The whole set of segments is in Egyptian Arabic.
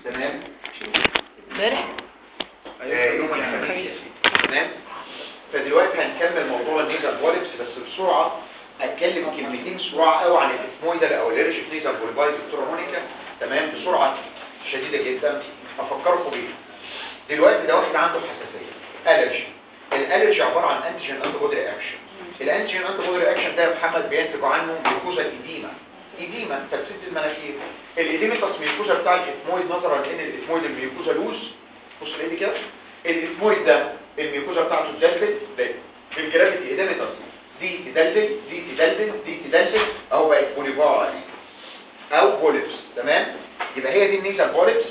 تمام امبارح آه، يوم الخميس تمام فدلوقتي هنكمل موضوع النيزل بوليبس بس بسرعه اتكلم كلمتين سرعه قوي عن الاسمويدال او الالرجيك نيزل بوليباي دكتوره مونيكا تمام بسرعه شديده جدا افكركم بيه دلوقتي ده واحد عنده حساسيه الرجي الالرجي عباره عن انتيجين انتي بودي رياكشن الانتيجين انتي بودي رياكشن ده يا محمد بينتج عنه ميكوزا الايديما ايديما تبسيط المناخير الايديميتاس ميكوزا بتاع الاسمويد نظرا لان الاسمويد الميكوزا لوز بص الايدي كده الاسمويد ده الميكوزا بتاعته اتدلدل بالجرافيتي ايديميتاس دي تدلدل دي تدلدل دي تدلدل اهو بقت بوليفار او بوليبس تمام يبقى هي دي النيزل بوليبس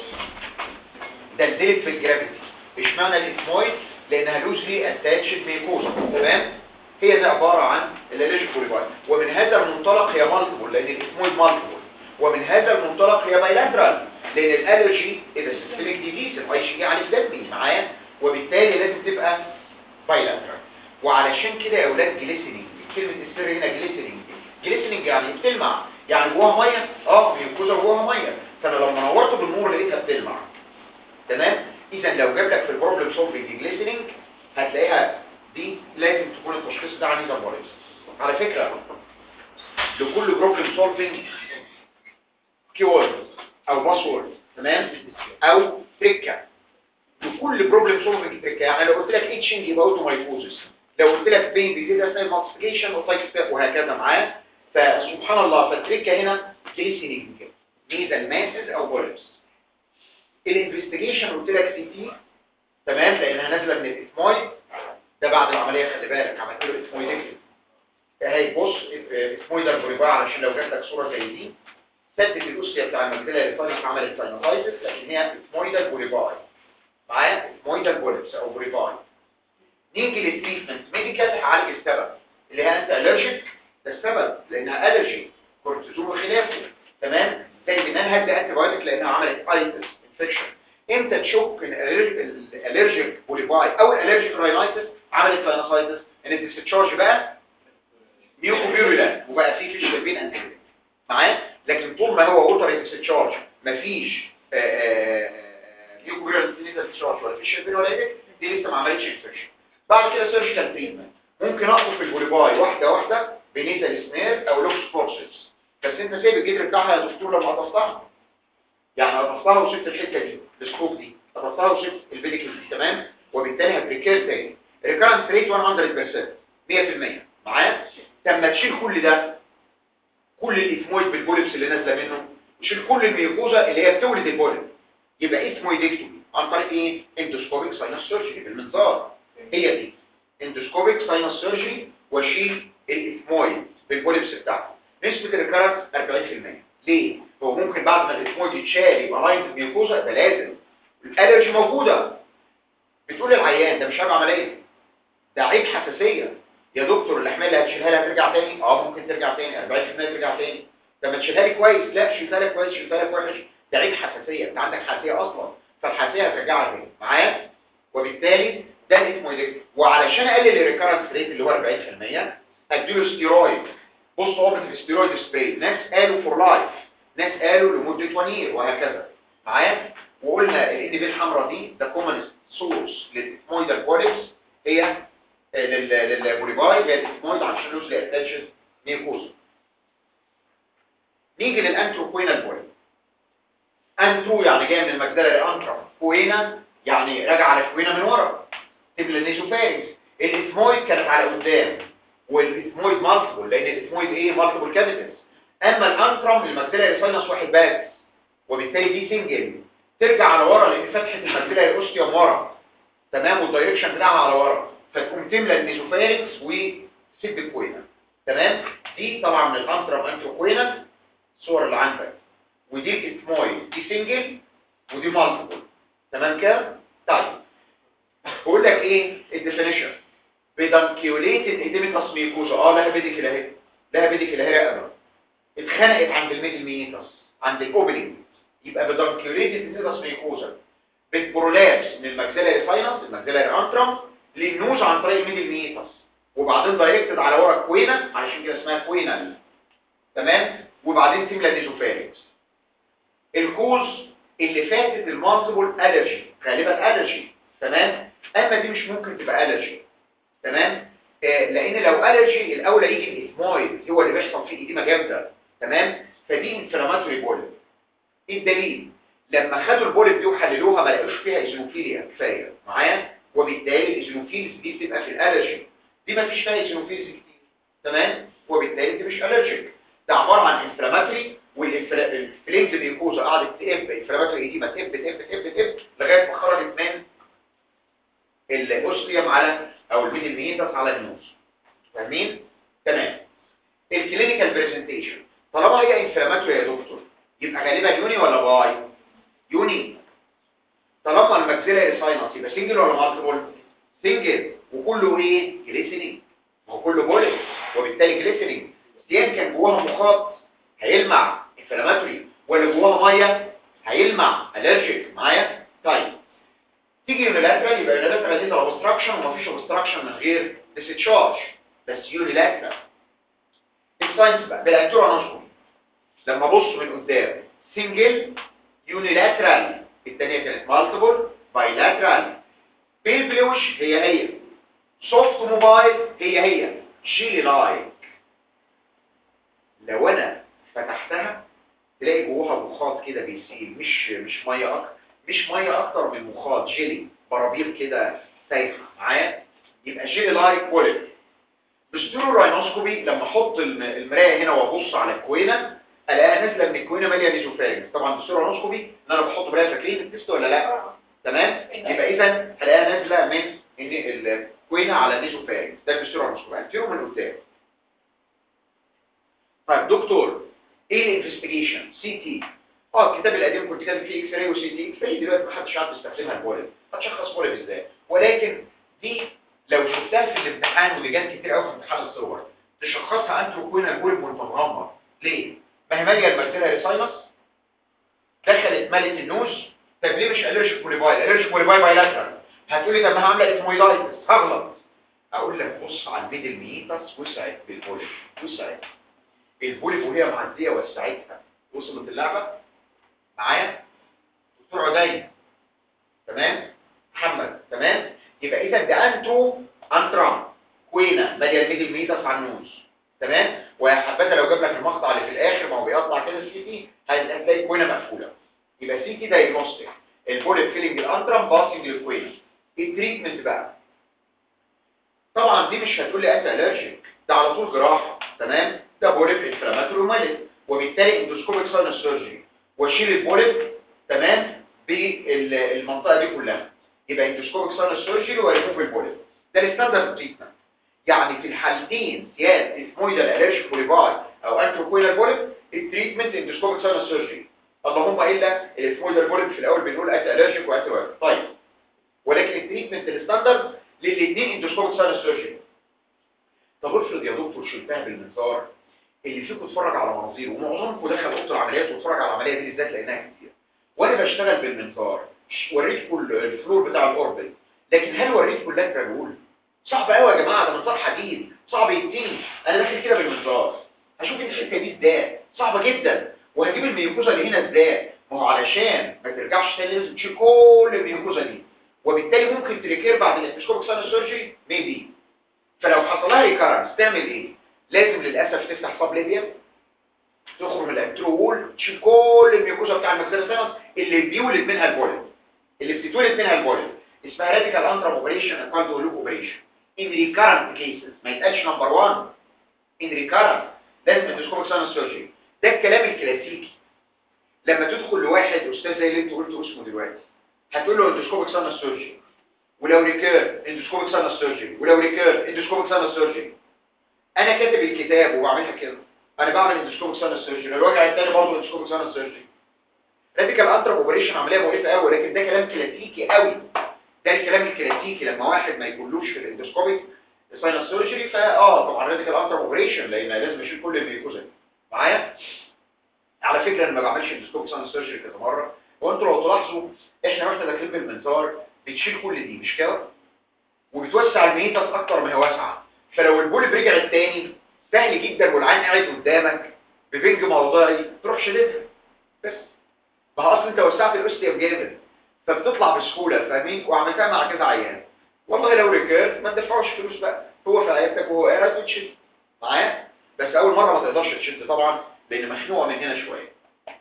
دلدلت بالجرافيتي اشمعنى الاسمويد لانها لوزلي اتاتشد ميكوزا تمام هي دي عباره عن الالرجيك بوليفار ومن هذا المنطلق هي مالتيبل لان الاسمويد مالتيبل ومن هذا المنطلق هي بايلاترال لان الالرجي اذا سيستميك ديزيز الاي شي على الدم معايا وبالتالي لازم تبقى بايلاترال وعلشان كده يا اولاد جليسنينج كلمه السر هنا جليسنينج جليسنينج يعني بتلمع يعني جواها ميه اه ميوكوزا جواها ميه فانا لما نورته بالنور لقيتها بتلمع تمام اذا لو جاب لك في البروبلم سولفنج جليسنينج هتلاقيها دي لازم تكون التشخيص ده عن بوليس على فكره لكل بروبلم سولفنج كيورد او باسورد تمام او تريكه لكل بروبلم سولفنج تريكه يعني لو قلت لك اتشنج يبقى اوتومايكوزس لو قلت لك بين بيزيد اثناء المالتيبيكيشن وتايك وهكذا معاه فسبحان الله فالتريكه هنا جليسينينج ميزل ماسز او بوليبس الانفستيجيشن قلت لك سي تي تمام لانها نازله من الاسمويد ده بعد العمليه خلي بالك عملت له اسمويدكتومي اهي بص اسمويدال بوليبار علشان لو جات لك صوره زي دي سدت الاوسيا بتاع المجدله الريتانيك عملت ساينوسايتس لكن هي اسمويدال بوليبار معايا اسمويدال بوليبس او بوليبار نيجي للتريتمنت ميديكال هعالج السبب اللي هي انت الرجيك ده السبب لانها الرجي كورتيزون وخلافه تمام زي بننهج ده انتي بايوتيك لانها عملت ايتس انفكشن امتى تشك ان الالرجيك بوليباي او الالرجيك راينايتس عملت ساينوسايتس ان الديستشارج بقى ميوكوبيوريلان وبقى فيه فيش بين انتي معايا لكن طول ما هو ووتر ديستشارج مفيش ميوكوبيوريلان ديستشارج ولا فيش بين ولا ايه دي لسه ما عملتش انفكشن بعد كده سيرجيكال تريتمنت ممكن اقصف في البوليباي واحده واحده بنيزل سنير او لوكس بورسز بس انت سايب الجدر بتاعها يا دكتور لما قطفتها يعني قطفتها وسبت الحته دي السكوب دي قطفتها وسبت الفيديكل دي تمام وبالتالي هتريكير تاني ريكارنس ريت 100% 100% معايا لما تشيل كل ده كل الاسمويد بالبوليبس اللي نازله منه تشيل كل الميوكوزا اللي هي بتولد البوليب يبقى اسمويدكتومي عن طريق ايه اندوسكوبيك ساينس سيرجري بالمنظار هي دي اندوسكوبيك ساينس سيرجري واشيل الاسمويد بالبوليبس بتاعته نسبه الريكارنس 40% ليه هو ممكن بعد ما الاسمويد يتشال يبقى لاين ميوكوزا ده لازم الالرجي موجوده بتقول للعيان ده مش هيبقى عمليه ده عيب حساسيه يا دكتور اللحمه اللي هتشيلها لي هترجع تاني اه ممكن ترجع تاني 40% ترجع تاني لما تشيلها لي كويس لا شيلها لك كويس شيلها لك وحش ده عيب حساسيه انت عندك حساسيه اصلا فالحساسيه هترجعها تاني معايا وبالتالي ده اسمه ايه وعلشان اقلل الريكارنس ريت اللي هو 40% اديله ستيرويد بص هو في الستيرويد سبراي ناس قالوا فور لايف ناس قالوا لمده 1 يير وهكذا معايا وقلنا الان بي الحمراء دي ده كومن سورس للاسمويدال بوليبس هي للبوليباي هي الاسمويد عشان لوز اتاتشد ميوكوزا نيجي للانتروكوينال بوليب انترو يعني جاي من المجدله لانترا كوينا يعني راجع على كوينا من ورا تبقى النيزوفارينج الاسمويد كانت على قدام والاسمويد مالتيبل لان الاسمويد ايه مالتيبل كابيتلز اما الانترم المجدله لساينس واحد بس وبالتالي دي سنجل ترجع على ورا لان فتحه المجدله الاوستيوم ورا تمام والدايركشن بتاعها على ورا فتقوم تملى النيزوفارينكس وسد الكوينة تمام دي طبعا من الانترم انتروكوينال الصور اللي عندك ودي الاسمويد دي سنجل ودي مالتيبل تمام كده طيب بقول لك ايه الديفينيشن بدانكيوليتد ايديميتاس ميكوزا اه لها بيديكل اهي لها بيديكل اهي رقبه اتخنقت عند الميدل ميتاس عند الاوبننج يبقى بدانكيوليتد ايديميتاس ميكوزا بالبرولابس من المجزله الفاينس المجزله الانترم للنوز عن طريق الميدل ميتاس وبعدين دايركتد على ورا الكوينه علشان كده اسمها كوينال تمام وبعدين تملى النيزوفارينكس الكوز اللي فاتت المالتيبل الرجي غالبا الرجي تمام اما دي مش ممكن تبقى الرجي تمام آه لان لو الرجي الاولى يجي الاثمويد هو اللي بيحصل فيه اديمه جامده تمام فدي انفلاماتوري بولب ايه الدليل لما خدوا البولب دي وحللوها ما لقوش فيها ايزوفيليا كفايه معايا وبالتالي الايزوفيلز دي بتبقى في الالرجي دي ما فيش فيها ايزوفيلز كتير تمام وبالتالي دي مش الرجيك ده عباره عن انفلاماتوري والفليمز بيكوزا قعدت تقب انفلاماتوري دي ما تقب تقب تقب تقب لغايه ما خرجت من الاوستيوم على او الميدل ميتس على النوز فاهمين تمام الكلينيكال برزنتيشن طالما هي انفلاماتوري يا دكتور يبقى غالبا يوني ولا باي يوني طالما الماكسيلاري ساينس يبقى سنجل ولا مالتيبل سنجل وكله ايه جليسينينج ما هو كله بوليك وبالتالي جليسينينج سيان كان جواها مخاط هيلمع انفلاماتوري ولا جواها ميه هيلمع الرجيك معايا طيب تيجي يونيلاترال يبقى يونيلاترال دي لو اوبستراكشن ومفيش اوبستراكشن من غير ديسشارج بس يونيلاترال الساينس بقى بالانتورا نشكر لما ابص من قدام سنجل يونيلاترال الثانيه كانت مالتيبل بايلاترال بيل بلوش هي هي سوفت موبايل هي هي جيلي لايك لو انا فتحتها تلاقي جواها مخاط كده بيسيل مش مش ميه اكتر مش ميه اكتر من مخاط جيلي برابير كده سايحه معايا يبقى جيلي لايك بوليت بالستيرو راينوسكوبي لما احط الم- المرايه هنا وابص على الكوينه الاقيها نازله من الكوينه ماليه نيزوفاج طبعا بالستيرو راينوسكوبي ان انا بحط مرايه فاكرين التست ولا لا تمام يبقى اذا هلاقيها نازله من ان الكوينه على النيزوفاج ده بالستيرو راينوسكوبي انتيرو من قدام طيب دكتور ايه الانفستيجيشن سي تي اه الكتاب القديم كنت كاتب فيه اكس راي وسي تي اكس راي دلوقتي محدش عارف يستخدمها البولب هتشخص بولب ازاي ولكن دي لو شفتها في الامتحان ودي جت كتير قوي في امتحان الصور تشخصها انتروكوينال بولب وانت مغمض ليه ما هي ماليه الماكسيلاري ساينس دخلت مالت النوز طب ليه مش الرجيك بوليباي الرجيك بوليباي بايلاترال هتقولي طب ما هعمل اسمويلايتس هغلط اقول لك بص على الميدل ميتس وسعت بالبولب وسعت البوليب وهي معديه وسعتها وصلت اللعبه معايا دكتور عدي تمام محمد تمام يبقى اذا ده انتو انترام كوينه ماليه الميدل ميتس على النوز تمام ويا حبذا لو جاب لك المقطع اللي في الاخر ما هو بيقطع كده السي تي هتلاقي كوينه مقفوله يبقى سي تي دايجنوستيك البوليب فيلنج الانترام باسنج للكوينه التريتمنت بقى طبعا دي مش هتقول لي انت الرجيك ده على طول جراحه تمام ده بوليب انفلاماتوري ومالت وبالتالي اندوسكوبيك ساينس سيرجري واشيل البوليب تمام بالمنطقه دي كلها يبقى اندوسكوبيك ساينس سيرجري وريموف البوليب ده الستاندرد تريتمنت يعني في الحالتين سياد اسمويدال الرجيك بوليباي او انتروكوينال بوليب التريتمنت اندوسكوبيك ساينس سيرجري اللهم الا الاسمويدال بوليب في الاول بنقول انتي الرجيك وانتي وايرال طيب ولكن التريتمنت الستاندرد للاثنين اندوسكوبيك ساينس سيرجري طب افرض يا دكتور شلتها بالمنظار اللي فيكم اتفرج على مناظير ومعظمكم دخل اوضه العمليات واتفرج على العمليه دي بالذات لانها كتير وانا بشتغل بالمنظار وريتكم الفلور بتاع الاوربل لكن هل وريتكم اللاترال صعب قوي يا جماعه ده منظار حديد صعب يديني انا داخل كده بالمنظار هشوف الحته دي ازاي صعبه جدا وهجيب الميوكوزا اللي هنا ازاي ما هو علشان ما ترجعش تاني لازم تشيل كل الميوكوزا دي وبالتالي ممكن تريكير بعد الاندوسكوبيك ساينس سيرجري ميبي فلو حصل لها ريكارنس تعمل ايه لازم للاسف تفتح صاب ليبيا تخرج من الانترول تشيل كل الميوكوزا بتاع الماكسيلا ساينس اللي بيولد منها البوليب اللي بتتولد منها البوليب اسمها راديكال انترم اوبريشن اند لوب اوبريشن ان ريكارنت كيسز ما يتقالش نمبر 1 ان ريكارنت لازم اندوسكوبيك ساينس سيرجري ده الكلام الكلاسيكي لما تدخل لواحد استاذ زي اللي انت قلته اسمه دلوقتي هتقول له اندوسكوبيك ساينس سيرجري ولو ريكير اندوسكوبيك ساينس سيرجري ولو ريكير اندوسكوبيك ساينس سيرجري انا كاتب الكتاب وبعملها كده انا بعمل اندوسكوبيك ساينس سيرجري الوجع الثاني برضه اندوسكوبيك ساينس سيرجري راديكال انترم اوبريشن عمليه مقرفه قوي ولكن ده كلام كلاسيكي قوي ده الكلام الكلاسيكي لما واحد ما يقولوش في الاندوسكوبيك ساينس سيرجري فاه طبعا راديكال انترم اوبريشن لان لازم اشيل كل الميكوزا معايا على فكره انا ما بعملش اندوسكوبيك ساينس سيرجري كذا مره وانتوا لو تلاحظوا احنا واحنا داخلين بالمنظار بتشيل كل دي مش كده وبتوسع الميتس اكتر ما هي واسعه فلو البولب رجع التاني سهل جدا والعين قاعد قدامك ببنج موضعي تروح شددها بس ما هو اصلا انت وسعت الاوستيوم جامد فبتطلع بسهوله فاهمين وعملتها مع كذا عيان والله لو ركبت ما تدفعوش فلوس بقى هو في عيادتك وهو قاعد وتشد معايا بس اول مره ما تقدرش تشد طبعا لان مخنوقه من هنا شويه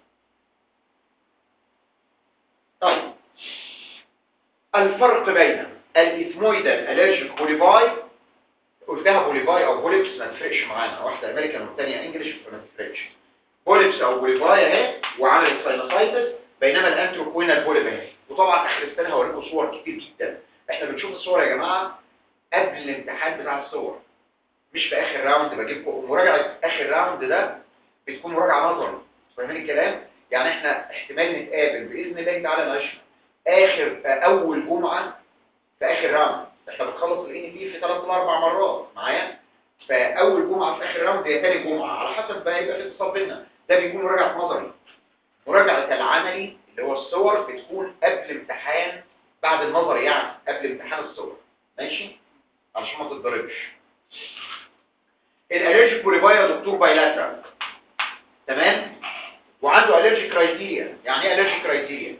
طيب الفرق بين الاثمويدال الرجيك بوليفاي قلتها بوليفاي او بوليبس ما تفرقش معانا واحده امريكان والثانيه انجلش فما تفرقش بوليبس او بوليفاي اهي وعملت ساينوسايتس بينما الانتروكوينال بوليب اهي وطبعا اخر السنه هوريكم صور كتير جدا احنا بنشوف الصور يا جماعه قبل الامتحان بتاع الصور مش في اخر راوند بجيبكم مراجعه اخر راوند ده بتكون مراجعه نظري فاهمين الكلام يعني احنا احتمال نتقابل باذن الله تعالى نشر اخر اول جمعه في اخر راوند احنا بنخلص الان بي في ثلاث ولا اربع مرات معايا فاول جمعه في اخر راوند هي ثاني جمعه على حسب بقى يبقى في اتصال بينا ده بيكون مراجعه نظري مراجعه العملي اللي هو الصور بتكون قبل امتحان بعد النظري يعني قبل امتحان الصور ماشي عشان ما تتضربش الالرجيك بوليفاي يا دكتور بايلاترال تمام وعنده الرجيك كرايتيريا يعني ايه الرجيك كرايتيريا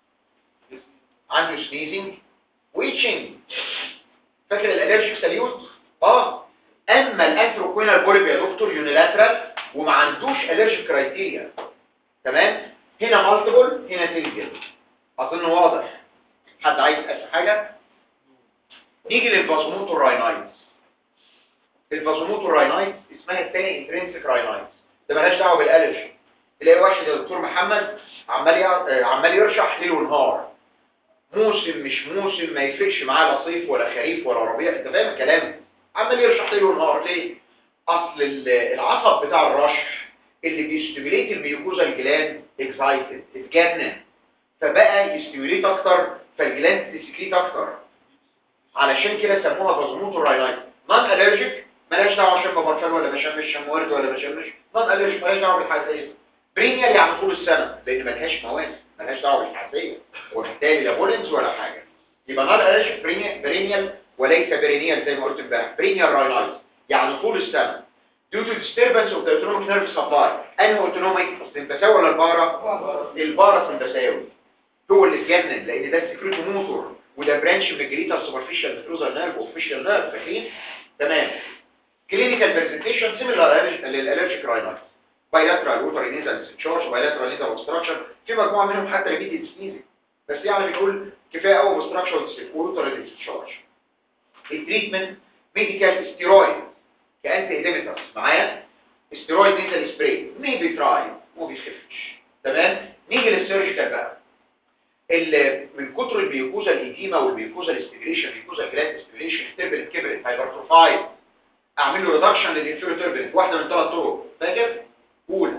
عنده سنيزنج ويتشنج فاكر الالرجيك ساليوت اه اما الانتروكوينال بوليب يا دكتور يونيلاترال وما عندوش الرجيك كرايتيريا تمام هنا مالتيبل هنا سنجل اظن واضح حد عايز يسال حاجه نيجي للفازوموتور راينايتس الفازوموتور راينايتس اسمها الثاني انترنسيك راينايتس ده مالهاش دعوه بالالرجي تلاقي واحد يا دكتور محمد عمال يع- عمال يرشح ليل ونهار موسم مش موسم ما يفرقش معاه لا صيف ولا خريف ولا ربيع انت فاهم الكلام عمال يرشح ليل ونهار ليه اصل ال- العصب بتاع الرشح اللي بيستيميليت الميوكوزا الجلاند اكسايتد اتجنن فبقى يستيميليت اكتر فالجلاند تسكريت اكتر علشان كده سموها بازموتو راينايت نون الرجيك مالهاش دعوه شم برفان ولا بشمش شم ورد ولا بشمش نون الرجيك مالهاش دعوه بالحساسيه برينيال يعني طول السنه لان ملهاش مواسم ملهاش دعوه بالحساسيه وبالتالي لا بولنز ولا حاجه يبقى نون الرجيك برينيال برينيال وليس برينيال زي ما قلت امبارح برينيال راينايت يعني طول السنه due to disturbance of the autonomic nerve supply انهي autonomic السمبثاوي ولا البارا البارا سمبثاوي هو اللي اتجنن لان ده السكريتو موتور وده برانش من الجريتا سوبرفيشال نيفروزال نيرف اوفيشال نيرف فاكرين تمام كلينيكال برزنتيشن سيميلار للالرجيك راينايتس بايلاترال ووتر نيزل ديسشارج وبايلاترال نيزل اوبستراكشن في مجموعه منهم حتى ريبيتد سنيزنج بس يعني بنقول كفايه قوي اوبستراكشن ووتر ديسشارج التريتمنت ميديكال ستيرويد كانتي ايديميترز معايا ستيرويد نيزل سبراي ميبي تراي وما بيخفش تمام نيجي للسيرجيكال بقى اللي من كتر الميوكوزا الايديما والميوكوزا الاستيميليشن ميوكوزا الجلاند استيميليشن التربلت كبرت هايبرتروفايد اعمل له ريدكشن للانفيرو تربلت واحده من ثلاث طرق فاكر قول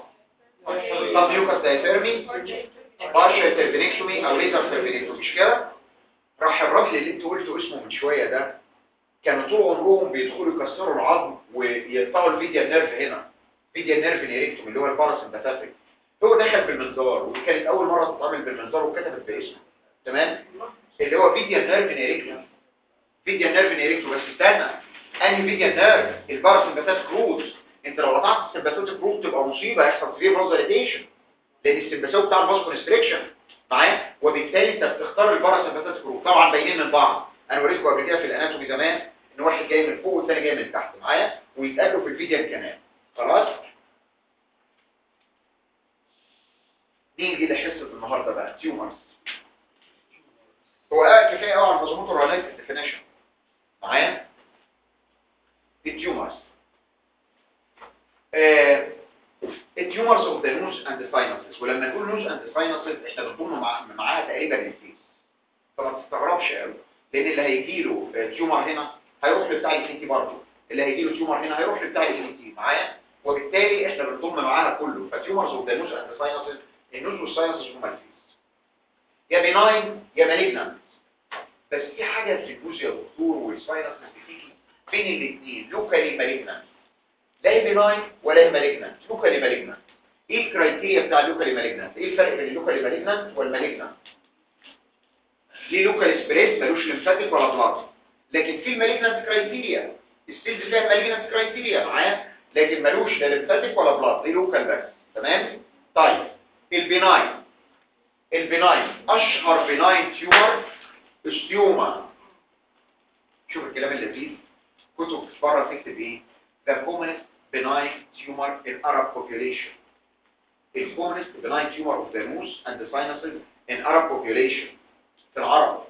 طب ميوكاس دايفيرمي بارشال تربينكتومي او ليزر تربينكتومي مش كده راح الراجل اللي انت قلته اسمه من شويه ده كانوا طول عمرهم بيدخلوا يكسروا العظم ويقطعوا الفيديا نيرف هنا فيديا نيرف نيريكتوم اللي هو الباراسمباثيك هو دخل بالمنظار ودي كانت اول مره تتعمل بالمنظار وكتبت باسمه تمام اللي هو فيديا نيرف نيريكتوم فيديا نيرف نيريكتوم بس استنى انهي فيديا نيرف الباراسمباثيك روت انت لو قطعت السمباثيك روت تبقى مصيبه هيحصل فيه برازاليتيشن لان السمباثيك بتاع الفاس كونستريكشن معايا وبالتالي انت بتختار الباراسمباثيك روت طبعا باينين من بعض انا وريتكم قبل كده في الاناتومي زمان ان واحد جاي من فوق والثاني جاي من تحت معايا ويتقابلوا في الفيديا كمان خلاص نيجي لحصه النهارده بقى تيومرز هو قال كفايه قوي على مظبوط الرنات الديفينيشن معايا التيومرز آه التيومرز اوف ذا نوز اند ساينسز ولما نقول نوز اند ساينسز احنا بنضم مع معاها تقريبا الفيس فما تستغربش قوي لان اللي هيجي له تيومر هنا هيروح لبتاع الاي تي برضه اللي هيجي له تيومر هنا هيروح لبتاع الاي تي معايا وبالتالي احنا بنضم معاها كله فتيومرز اوف ذا نوز اند ساينسز النوز والساينسز هما الفيس يا بيناين يا مالجنانت بس في حاجه في النوز يا دكتور والساينسز بتيجي بين الاثنين لوكالي مالجنانت لا بيناين ولا مالجنانت لوكالي مالجنانت ايه الكرايتيريا بتاع اللوكالي مالجنانت ايه الفرق بين اللوكالي مالجنانت والمالجنانت ليه لوكال سبريد ملوش لمفاتيك ولا بلاد لكن في المالجنانت كرايتيريا السيلز فيها المالجنانت كرايتيريا معايا لكن ملوش لا لمفاتيك ولا بلاد دي لوكال بس تمام طيب البيناين البناين اشهر بناين تيومر استيوما شوف الكلام اللذيذ كتب بره تكتب ايه the commonest benign tumor in Arab population the commonest benign tumor of the nose and the sinuses in Arab population في العرب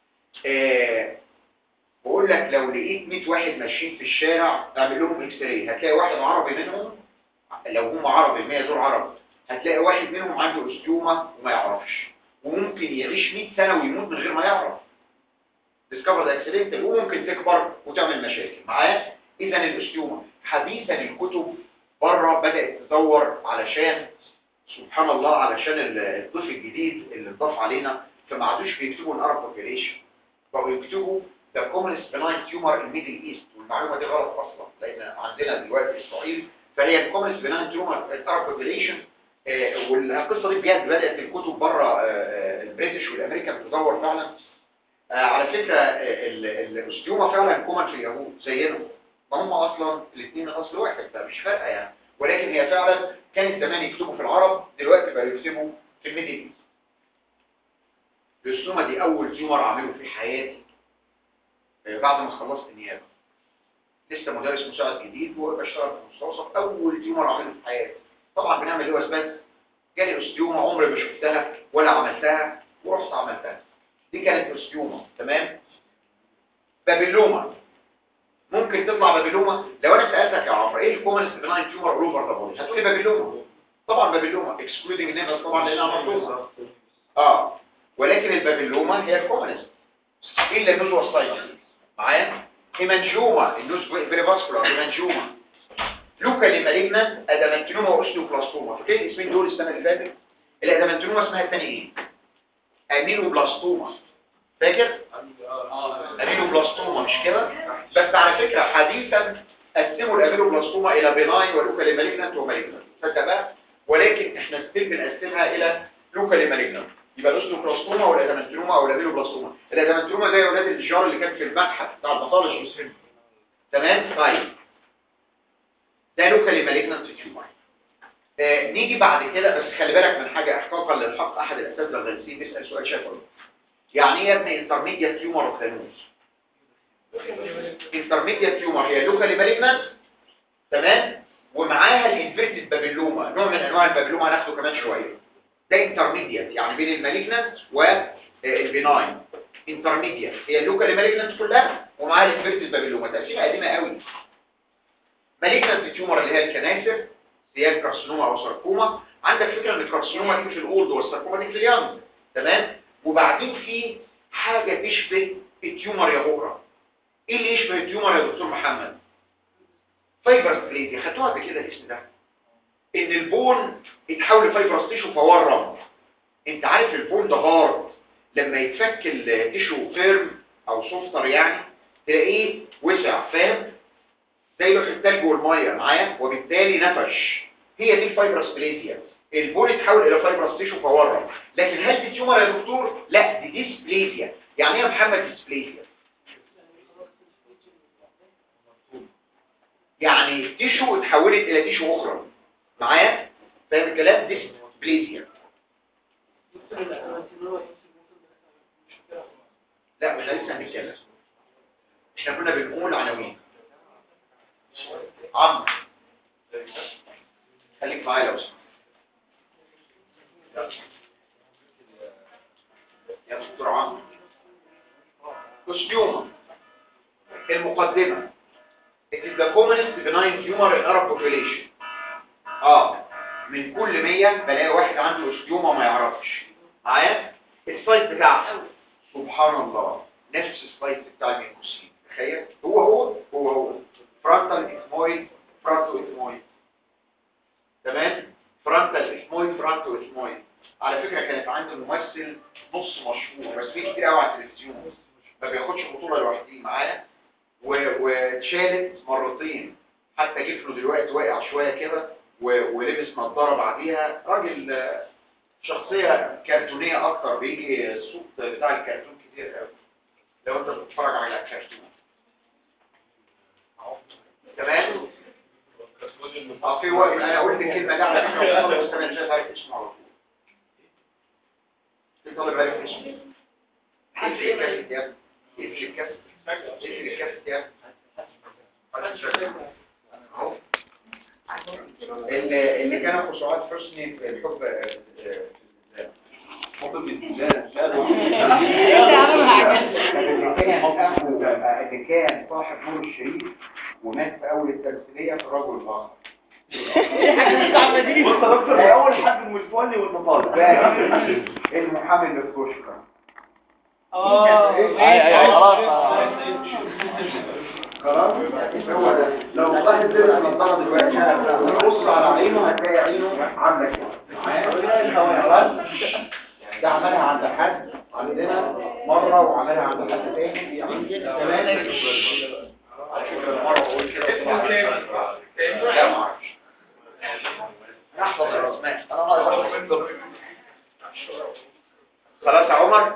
آه بقول لك لو لقيت 100 واحد ماشيين في الشارع اعمل لهم اكس راي هتلاقي واحد عربي منهم لو هم عربي 100 دول عرب هتلاقي واحد منهم عنده استيوما وما يعرفش وممكن يعيش 100 سنه ويموت من غير ما يعرف ديسكفر ذا اكسيدنت وممكن تكبر وتعمل مشاكل معايا اذا الاستيوما حديثا الكتب بره بدات تدور علشان سبحان الله علشان الضيف الجديد اللي اتضاف علينا فما عادوش بيكتبوا الارب بوبيليشن بقوا يكتبوا the commonest benign tumor in Middle East والمعلومه دي غلط اصلا لان عندنا دلوقتي اسرائيل فهي ال commonest benign tumor in Arab population آه، والقصه دي بجد بدات الكتب بره البريتش والامريكان تدور فعلا آه، على فكره آه، ال- ال- الاستيوما فعلا كومن في اليهود زينا ما هم اصلا الاثنين من اصل واحد فمش فارقه يعني ولكن هي فعلا كانت زمان يكتبوا في العرب دلوقتي بقى يكتبوا في الميدل ايست الاستوما دي اول تيومر اعمله في حياتي آه، بعد ما خلصت النيابه لسه مدرس مساعد جديد وبشتغل في المستوصف اول تيومر اعمله في حياتي طبعا بنعمل له اثبات جالي استيوما عمري ما شفتها ولا عملتها ورحت عملتها دي كانت استيوما تمام بابلوما ممكن تطلع بابلوما لو انا سالتك يا عمرو ايه الكومنس بناين تيومر اول اوفر ذا بودي هتقولي بابلوما طبعا بابلوما اكسكلودنج النيفس طبعا لانها مربوطه اه ولكن البابلوما هي الكومنس الا النوز والساينس معايا هيمانجوما النوز بريفاسكولار هيمانجوما لوكالي مالجنان ادامنتينوما واوستيوبلاستوما فاكرين الاسمين دول السنه اللي فاتت الادامنتينوما اسمها الثانيه ايه اميلوبلاستوما فاكر اميلوبلاستوما مش كده بس على فكره حديثا قسموا الاميلوبلاستوما الى بناين ولوكالي مالجنانت ومالجنانت فاكر بقى ولكن احنا ستيل بنقسمها الى لوكالي مالجنانت يبقى الاوستيوبلاستوما والادامنتينوما او الاميلوبلاستوما الادامنتينوما زي اولاد الجار اللي كان في المتحف بتاع الباثولوجي تمام طيب ده لوكالي مالجنانت تيومر آه نيجي بعد كده بس خلي بالك من حاجه احقاقا للحق احد الاساتذه الغلسين بيسال سؤال شافوي يعني ايه يا ابني انترميديت تيومر اوف ذا نوز انترميديت تيومر هي لوكالي مالجنانت تمام ومعاها الانفيرتد بابيلوما نوع من انواع البابيلوما هناخده كمان شويه ده انترميديت يعني بين المالجنانت والبيناين انترميديت هي اللوكالي مالجنانت كلها ومعاها الانفيرتد بابيلوما تقسيمه قديمه قوي مالجنانت تيومر اللي هي الكناسر سيان كارسينوما او ساركوما عندك فكره ان الكارسينوما تيجي في الاولد والساركوما تيجي في اليانج تمام وبعدين في حاجه تشبه التيومر يا بكره ايه اللي يشبه التيومر يا دكتور محمد فايبرس بليدي خدتوها قبل كده الاسم ده ان البون يتحول لفايبرس تيشو فورم انت عارف البون ده هارد لما يتفك التيشو فيرم او سوفتر يعني تلاقيه وسع فاهم زي لوح التلج والميه معايا وبالتالي نفش هي دي الفايبرس بليزيا البون يتحول الى فايبرس تيشو فورم لكن هل دي تيومر يا دكتور لا دي ديسبليزيا يعني ايه يا محمد ديسبليزيا يعني تيشو اتحولت الى تيشو اخرى معايا فاهم الكلام ديسبليزيا لا مش لسه هنتكلم احنا كنا بنقول عناوين عمرو خليك معايا لو سمحت يا دكتور عمرو اوستيوما المقدمه It is the commonest benign tumor in Arab population اه من كل 100 بلاقي واحد عنده اوستيوما ما يعرفش معايا السايت بتاعها سبحان الله نفس السايت بتاع الميكوسين تخيل هو هو هو هو فرونتال اسمويد فرونتو اسمويد تمام فرونتال اسمويد فرونتو اسمويد على فكرة كانت عندي ممثل نص مشهور بس في كتير قوي على التلفزيون ما بياخدش بطولة لوحده معايا و- واتشالت مرتين حتى جفله دلوقتي واقع شوية كده و- ولبس نظارة بعديها راجل آه، شخصية كرتونية أكتر بيجي الصوت بتاع الكرتون كتير قوي لو أنت بتتفرج على الكرتون تمام؟ اه في وقت انا قلت الكلمه دي على فكره والله بس انا مش عارف اسمه على طول في طالب عارف ايش اقفل الكاسيت يا ابني. اقفل الكاسيت اقفل الكاسيت يا ابني. اهو اللي اللي كان اخو سعاد حسني في الحب آه، آه، حب بالله انت عامل حاجة اللي كان اخو آه، اللي كان صاحب نور الشريف ومات في اول التمثيليه في الرجل الاخر بص يا دكتور هي اول حد المتولي والمطالب باقي المحامي اللي في كشكا اه خلاص هو ده لو صاحب لبس النضاره دلوقتي بص على عينه هتلاقي عينه عامله كده خلاص؟ ده عملها عند حد عندنا مره وعملها عند حد تاني تمام على فكره المره بقول كده لا ما اعرفش احفظ الرسمات انا ما اعرف خلاص يا عمر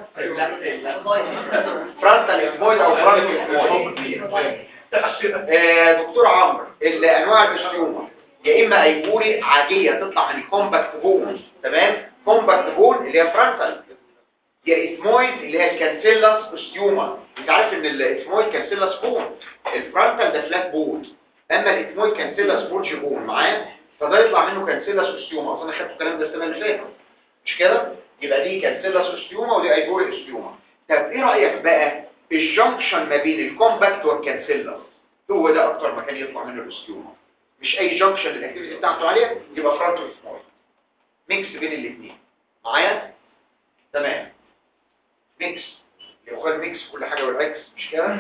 فرانتال اسمويد او فرانتال اسمويد آه، دكتور عمرو الانواع الاستيوما يا اما ايبوري عاديه تطلع من الكومباكت بون تمام كومباكت بون اللي هي فرانتال يا اسمويد اللي هي الكانسيلاس استيوما انت عارف ان الاسمويد كانسيلاس بون الفرانتال ده فلات بون اما الاسمويد كانسيلاس بولج بون معايا فده يطلع منه كانسيلاس استيوما اصلا انا خدت الكلام ده السنه اللي فاتت مش كده يبقى دي كانسيلاس استيوما ودي ايبوري استيوما طب ايه رايك بقى الجنكشن ما بين الكومباكت والكانسيلاس هو ده اكتر مكان يطلع منه الاستيوما مش اي جنكشن الاكتيفيتي بتاعته عاليه يبقى فرونتو سمول ميكس بين الاثنين معايا تمام ميكس يا اخوان ميكس كل حاجه والعكس مش كده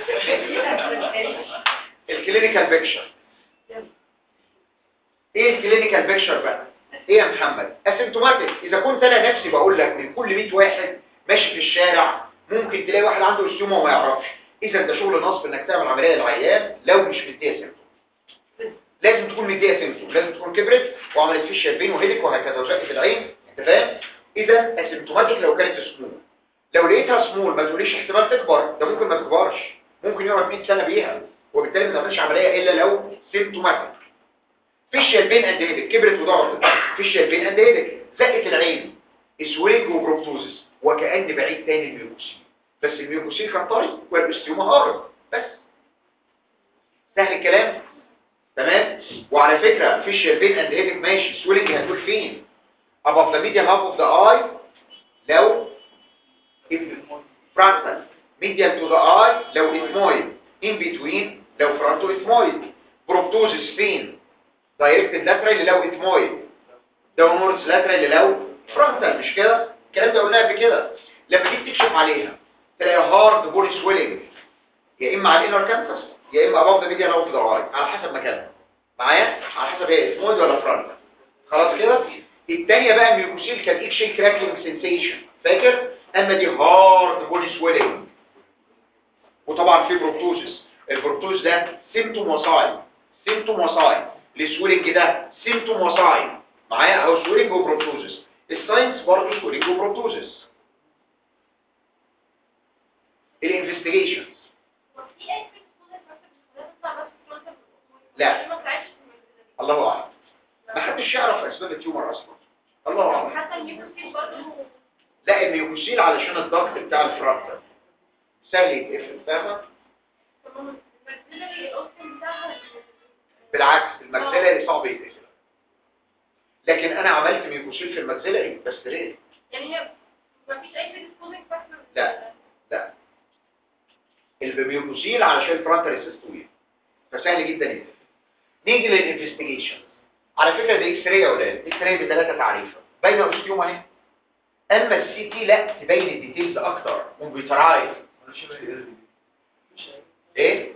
الكلينيكال بيكشر ايه الكلينيكال بيكشر بقى ايه يا محمد اسيمتوماتيك اذا كنت انا نفسي بقول لك من كل 100 واحد ماشي في الشارع ممكن تلاقي واحد عنده استيوما وما يعرفش اذا ده شغل نصب انك تعمل عمليه للعيان لو مش مديه سيمتوم لازم تكون مديه سيمتوم لازم تكون كبرت وعملت فيه شربين وهيدك وهكذا وشقت العين انت فاهم اذا اسيمتوماتيك لو كانت سمول لو لقيتها سمول ما تقوليش احتمال تكبر ده ممكن ما تكبرش ممكن يقعد 100 سنه بيها وبالتالي ما تعملش عمليه الا لو سيمتوماتيك فيشيال بين اند هيدك كبرت وضعفت فيشيال بين اند هيدك زقت العين اسوينج وبروبتوزس وكأن بعيد تاني الميوكوسين بس الميوكوسين كان طري والاستيوما هارد بس سهل الكلام تمام وعلى فكرة فيشيال بين اند هيدك ماشي سوينج هتقول فين above the medial half of the eye لو frontal medial to the eye لو ethmoid in between لو frontal ethmoid بروبتوزس فين دايركت لاترال لو ethmoid داونورز لاترال لو فرونتال مش كده الكلام ده قلناه قبل كده لما تيجي تكشف عليها تلاقي هارد بولي سويلنج يا اما على الانر كانسس يا اما اباف ذا ميديا لو ذا على حسب مكانها معايا على حسب هي اسمود ولا فرونتال خلاص كده الثانيه بقى ميوكوسيل كان ايك شيك كراكلينج سensation فاكر اما دي هارد بولي سويلنج وطبعا في بروبتوزس البروبتوز ده سيمتوم وساين سيمتوم وساين السويلنج ده سيمتوم وساين معايا اهو سويلنج وبروبتوزس الساينس برضه سويلنج وبروبتوزس الانفستيجيشن لا الله اعلم ما حدش يعرف اسباب التيومر اصلا الله اعلم حتى الميكروسيل برضه لا الميوكوسيل علشان الضغط بتاع الفراكتر سهل يتقفل فاهمه الماكسيلري الاوبشن بتاعها بالعكس الماكسيلاري صعب يتقفل لكن انا عملت ميوكوسيل في الماكسيلاري بس ليه يعني هي مفيش اي بريسبوزنج فاكتور لا. لا الميوكوسيل علشان الفرونتال ريسيست طويل فسهل جدا يتقفل نيجي للانفستيجيشن على فكره ده اكس راي يا اولاد اكس راي بثلاثه تعريفه باينه اوستيوما اهي اما السي تي لا تبين الديتيلز اكتر كمبيوترايز ايه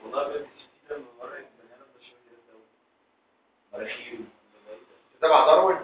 تبع داروين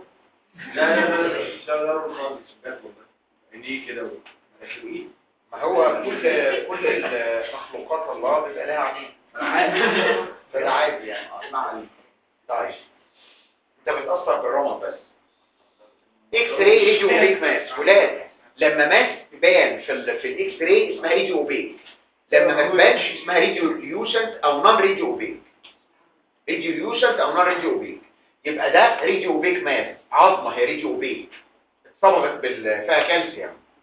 ما هو كل كل المخلوقات الله بيبقى لها عميل فده عادي يعني اسمع طيب انت بتأثر بالرمد بس اكس راي راديو اوبيك ماس ولاد لما ماس تبان في ال في الاكس راي اسمها راديو اوبيك لما ما تبانش اسمها راديو ليوسنت او نون راديو اوبيك راديو ليوسنت او نون راديو اوبيك يبقى ده راديو اوبيك ماس عظمه هي راديو اوبيك اتصبغت بال فيها كالسيوم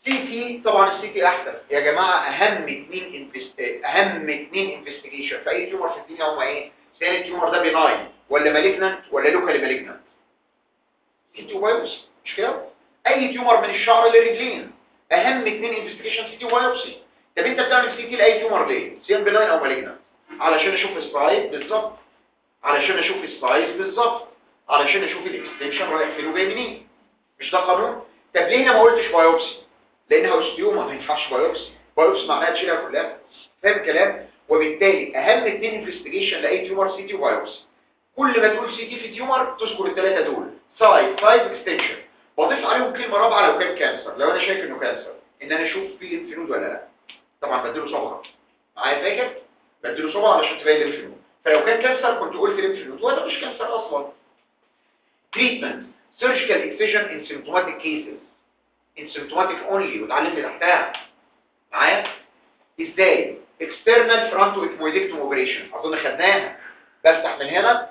سي تي طبعا السي تي احسن يا جماعه اهم اتنين انفست اهم اتنين انفستيجيشن في اي تيومر في الدنيا هم ايه سواء التيومر ده بيناين ولا مالجنانت ولا لوكالي مالجنانت سي تي وبايوبسي مش كده اي تيومر من الشعر للرجلين اهم اتنين انفستيجيشن سي تي وبايوبسي طب انت بتعمل سي تي لاي تيومر ليه سواء بناين او مالجنانت علشان اشوف السايز بالظبط علشان اشوف السايز بالظبط علشان اشوف الاكستنشن رايح فين وجاي منين مش ده قانون طب ليه انا ما قلتش بايوبسي لانها اوستيوما ما ينفعش بايوبسي بايوبسي معناها تشيلها كلها فاهم الكلام وبالتالي اهم اثنين انفستيجيشن لاي تيومر سي تي وبايوبسي كل ما تقول سي تي في تيومر تذكر الثلاثه دول سايز سايز اكستنشن بضيف عليهم كلمه رابعه لو كان كانسر لو انا شايف انه كانسر ان انا اشوف فيه ليمف ولا لا طبعا بديله صبغه معايا فاكر بديله صبغه علشان تبين ليمف نود فلو كان كانسر كنت قلت ليمف نود وده مش كانسر اصلا treatment surgical excision in symptomatic cases in symptomatic only وتعلمت تحتها معايا ازاي external frontoectomoidectomy operation اظن خدناها بفتح من هنا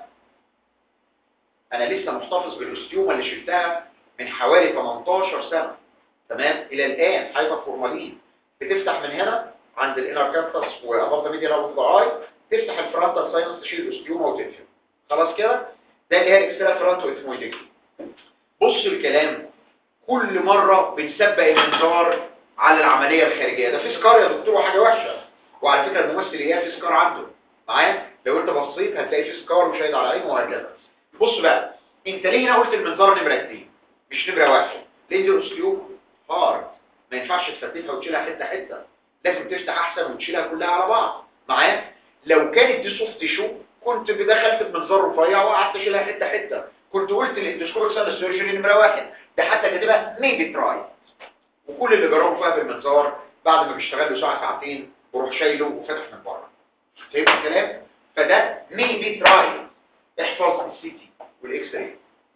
انا لسه محتفظ بالاستيوما اللي شلتها من حوالي 18 سنة تمام الى الان هايبر فورمالين بتفتح من هنا عند الانر كابتس واباف ميديا اوف ذا اي تفتح الفرونتال ساينس تشيل الاستيوما وتقفل خلاص كده ده اللي هي الاكسترا فرونتوectomoidectomy بص الكلام كل مرة بنسبق المنظار على العملية الخارجية ده في سكار يا دكتور وحاجة وحشة وعلى فكرة الممثل ايه في سكار عنده معايا لو انت بصيت هتلاقي في سكار وشاهد على عينه وهكذا بص بقى انت ليه هنا قلت المنظار نمرة اتنين مش نمرة واحد ليه دي اسلوب هارد ما ينفعش تفتتها وتشيلها حتة حتة لازم تفتح احسن وتشيلها كلها على بعض معايا لو كانت دي سوفت شو كنت دخلت بمنظار رفيع وقعدت اشيلها حتة حتة كنت قلت الاندوسكوبيك سان سيرجري نمرة واحد ده حتى كاتبها ميبي تراي وكل اللي جربوا فيها بالمنظار بعد ما بيشتغل له ساعة ساعتين بروح شايله وفتح من بره فهمت الكلام فده ميبي تراي احفظ السي تي والاكس راي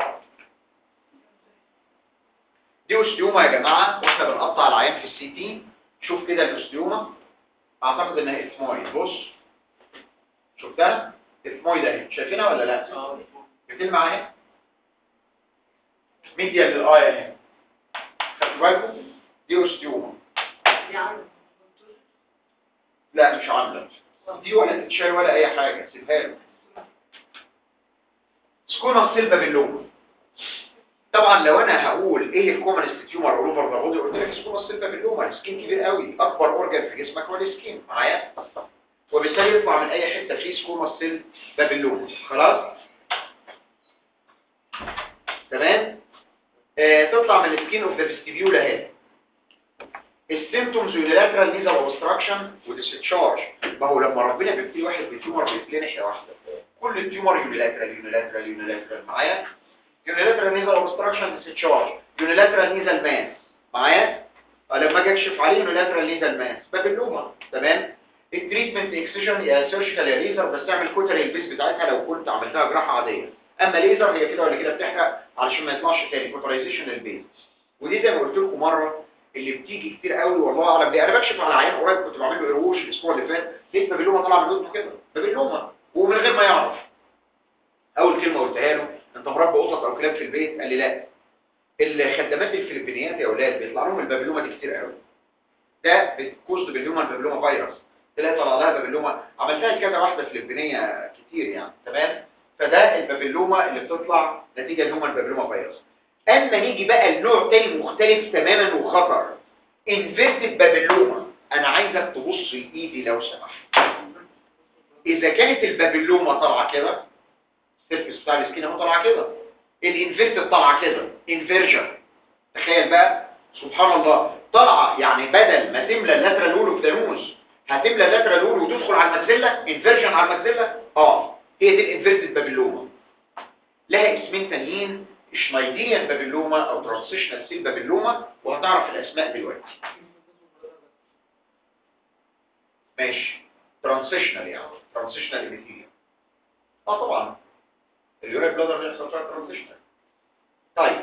دي اوستيوما يا جماعة واحنا بنقطع العيان في السي تي شوف كده الاوستيوما اعتقد انها اثمويد بص شفتها اثمويد اهي شايفينها ولا لا بتلمع اهي ميديا للاي اهي خدتوا بالكم دي اوستيوما لا مش عامله دي ولا تتشال ولا اي حاجه سيبها له سكوما سيلفا باللون طبعا لو انا هقول ايه الكومنست تيومر اول اوفر ذا بودي قلت لك سكوما سيلفا باللون السكين كبير قوي اكبر اورجان في جسمك هو السكين معايا وبالتالي يطلع من اي حته فيه سكوما سيل بابلون خلاص تمام آه تطلع من السكين اوف ذا فيستيبيول اهي السيمتومز يونيلاترال نيزل اوبستراكشن وديسشارج ما هو لما ربنا بيبتدي واحد بتيومر بيبتدي ناحيه واحده كل التيومر يونيلاترال يونيلاترال يونيلاترال معايا يونيلاترال نيزل اوبستراكشن ديسشارج يونيلاترال نيزل ماس معايا لما اجي اكشف عليه يونيلاترال نيزل ماس بابلوما تمام التريتمنت اكسجن يا سيرجيكال يا ليزر بس تعمل كوتري البيس بتاعتها لو كنت عملتها جراحه عاديه اما ليزر هي كده ولا كده بتحرق علشان ما يطلعش تاني كوترايزيشن البيس ودي زي ما قلت لكم مره اللي بتيجي كتير قوي والله اعلم ليه انا بكشف على عيان قريب كنت بعمل له ايروش الاسبوع اللي فات لقيت بابلوما طالعه من ودنه كده بابلوما ومن غير ما يعرف اول كلمه قلتها له انت مربي قطط او كلاب في البيت قال لي لا الخدامات الفلبينيات يا اولاد بيطلع لهم البابلوما دي كتير قوي ده بتكوز بالهيومن بابلوما فيروس تلاقي طلع لها بابلوما عملتها كذا واحده فلبينيه كتير يعني تمام فده البابلوما اللي بتطلع نتيجه الهيومن بابلوما فيروس اما نيجي بقى النوع تاني مختلف تماما وخطر انفيرتد بابلوما انا عايزك تبص لايدي لو سمحت اذا كانت البابلوما طالعه كده السيرفس بتاع السكين اهو طالعه كده الانفيرتد طالعه كده انفيرجن تخيل بقى سبحان الله طالعه يعني بدل ما تملى اللاترال وول اوف ذا نوز هتملى اللاترال وول وتدخل على الماكسيلا انفيرجن على الماكسيلا اه هي دي الانفيرتد بابلوما لها اسمين تانيين شنايديريان بابلوما او ترانسيشنال سيل بابلوما وهتعرف الاسماء دلوقتي ماشي ترانسيشنال يعني ترانسيشنال ابيثيليوم اه طبعا اليوريك بلادر بيحصل فيها ترانسيشنال طيب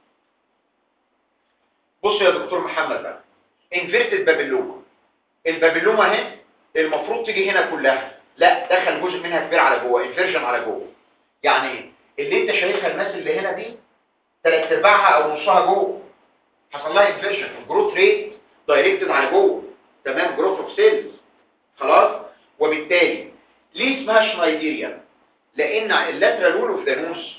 بص يا دكتور محمد بقى انفيرتد بابلوما البابلوما اهي المفروض تيجي هنا كلها لا دخل جزء منها كبير على جوه انفيرجن على جوه يعني ايه اللي انت شايفها الناس اللي هنا دي ثلاث ارباعها او نصها جوه حصل لها انفيرجن الجروث ريت دايركتد على جوه تمام جروث اوف سيلز خلاص وبالتالي ليه اسمها شنايديريان لان اللاترال وول اوف ذا نوز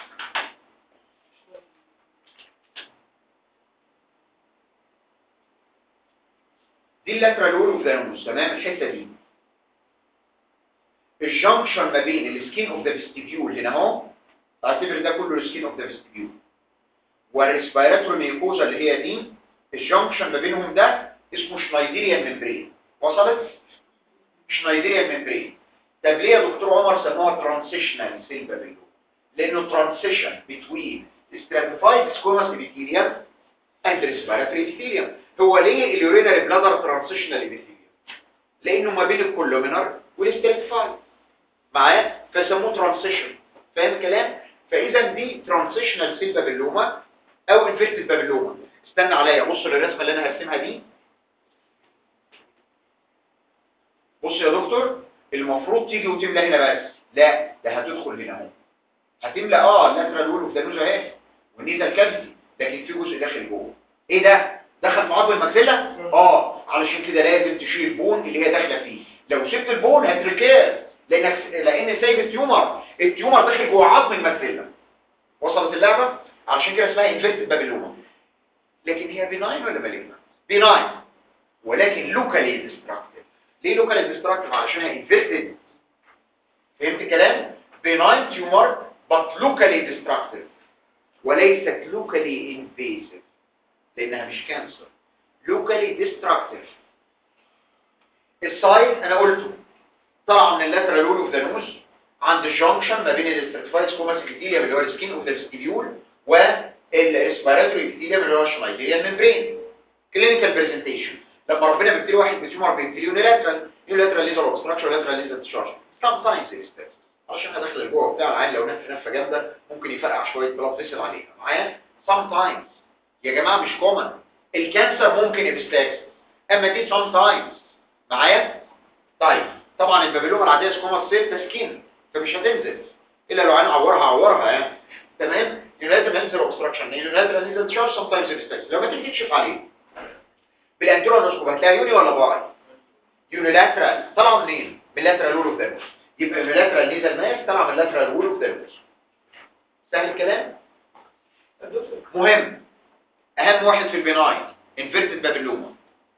دي اللاترال وول اوف ذا نوز تمام الحته دي الجنكشن ما بين السكين اوف ذا فيستيبيول هنا اهو اعتبر ده كله السكين اوف ذا فيستيبيول والريسبيراتوري ميوكوزا اللي هي دي الجنكشن ما بينهم ده اسمه شنايديريان ممبرين وصلت شنايديريان ممبرين طب ليه يا دكتور عمر سموها ترانسيشنال سيل بابيلو لانه ترانسيشن بتوين stratified squamous epithelium and respiratory epithelium هو ليه اليورينري بلادر ترانسيشنال epithelium لانه ما بين الكولومينر والستراتيفايد معاه فسموه ترانسيشن فاهم الكلام فاذا دي ترانسيشنال سيل بابيلوما او انفيرتد بابيلوما استنى عليا بص للرسمه اللي انا هرسمها دي بص يا دكتور المفروض تيجي وتملى هنا بس لا ده هتدخل هنا اهو هتملى اه اللاترال وول اوف ذا نوز اهي والنيزل كافيتي لكن في جزء داخل جوه ايه ده دخل في عظم الماكسيلا اه علشان كده لازم تشيل البون اللي هي داخله فيه لو سبت البون هتركاز لانك لان سايب التيومر التيومر داخل جوه عظم الماكسيلا وصلت اللعبه علشان كده اسمها انفيرتد بابيلوما لكن هي بيناين ولا مالجنا بيناين ولكن لوكالي ديستراكتيف ليه لوكالي ديستراكتيف علشان هي انفيرتد فهمت الكلام بيناين تيومر but locally destructive وليست locally invasive لانها مش كانسر locally destructive السايد انا قلته طلع من اللاترال وول اوف ذا نوز عند الجنكشن ما بين الاستراتيفايد سكوماس ابيثيليوم اللي هو السكين اوف ذا ستيبيول والريسبيراتوري ابيثيليوم اللي هو الشنايديريان ممبرين كلينيكال برزنتيشن لما ربنا بيبتدي واحد بتيومر بيبتدي يونيلاترال يونيلاترال ليزر اوبستراكشن ولاترال ليزر ديشارج سام ساينس ريستاس عشان داخل لجوه بتاع العين لو نف نفه جامده ممكن يفرقع شويه بلاد فيسل عليها معايا سام تايمز يا جماعه مش كومن الكانسر ممكن يبستاكس اما دي سام تايمز معايا طيب طبعا البابيلوما العاديه سكوما سيل تسكين فمش هتنزل الا لو عين عورها عورها يعني تمام يونايتد هنزل اوبستراكشن يونايتد هنزل تشارج سام تايمز يبستاكس لو ما تيجي تكشف عليه بالانترونوسكوب هتلاقي يوني ولا باي يونيلاترال طلعوا منين من لاترال وول اوف ذا يبقى اللاترال نيزل ماس طلع من اللاترال وول اوف ذا سهل الكلام مهم اهم واحد في البناين انفيرتد بابيلوما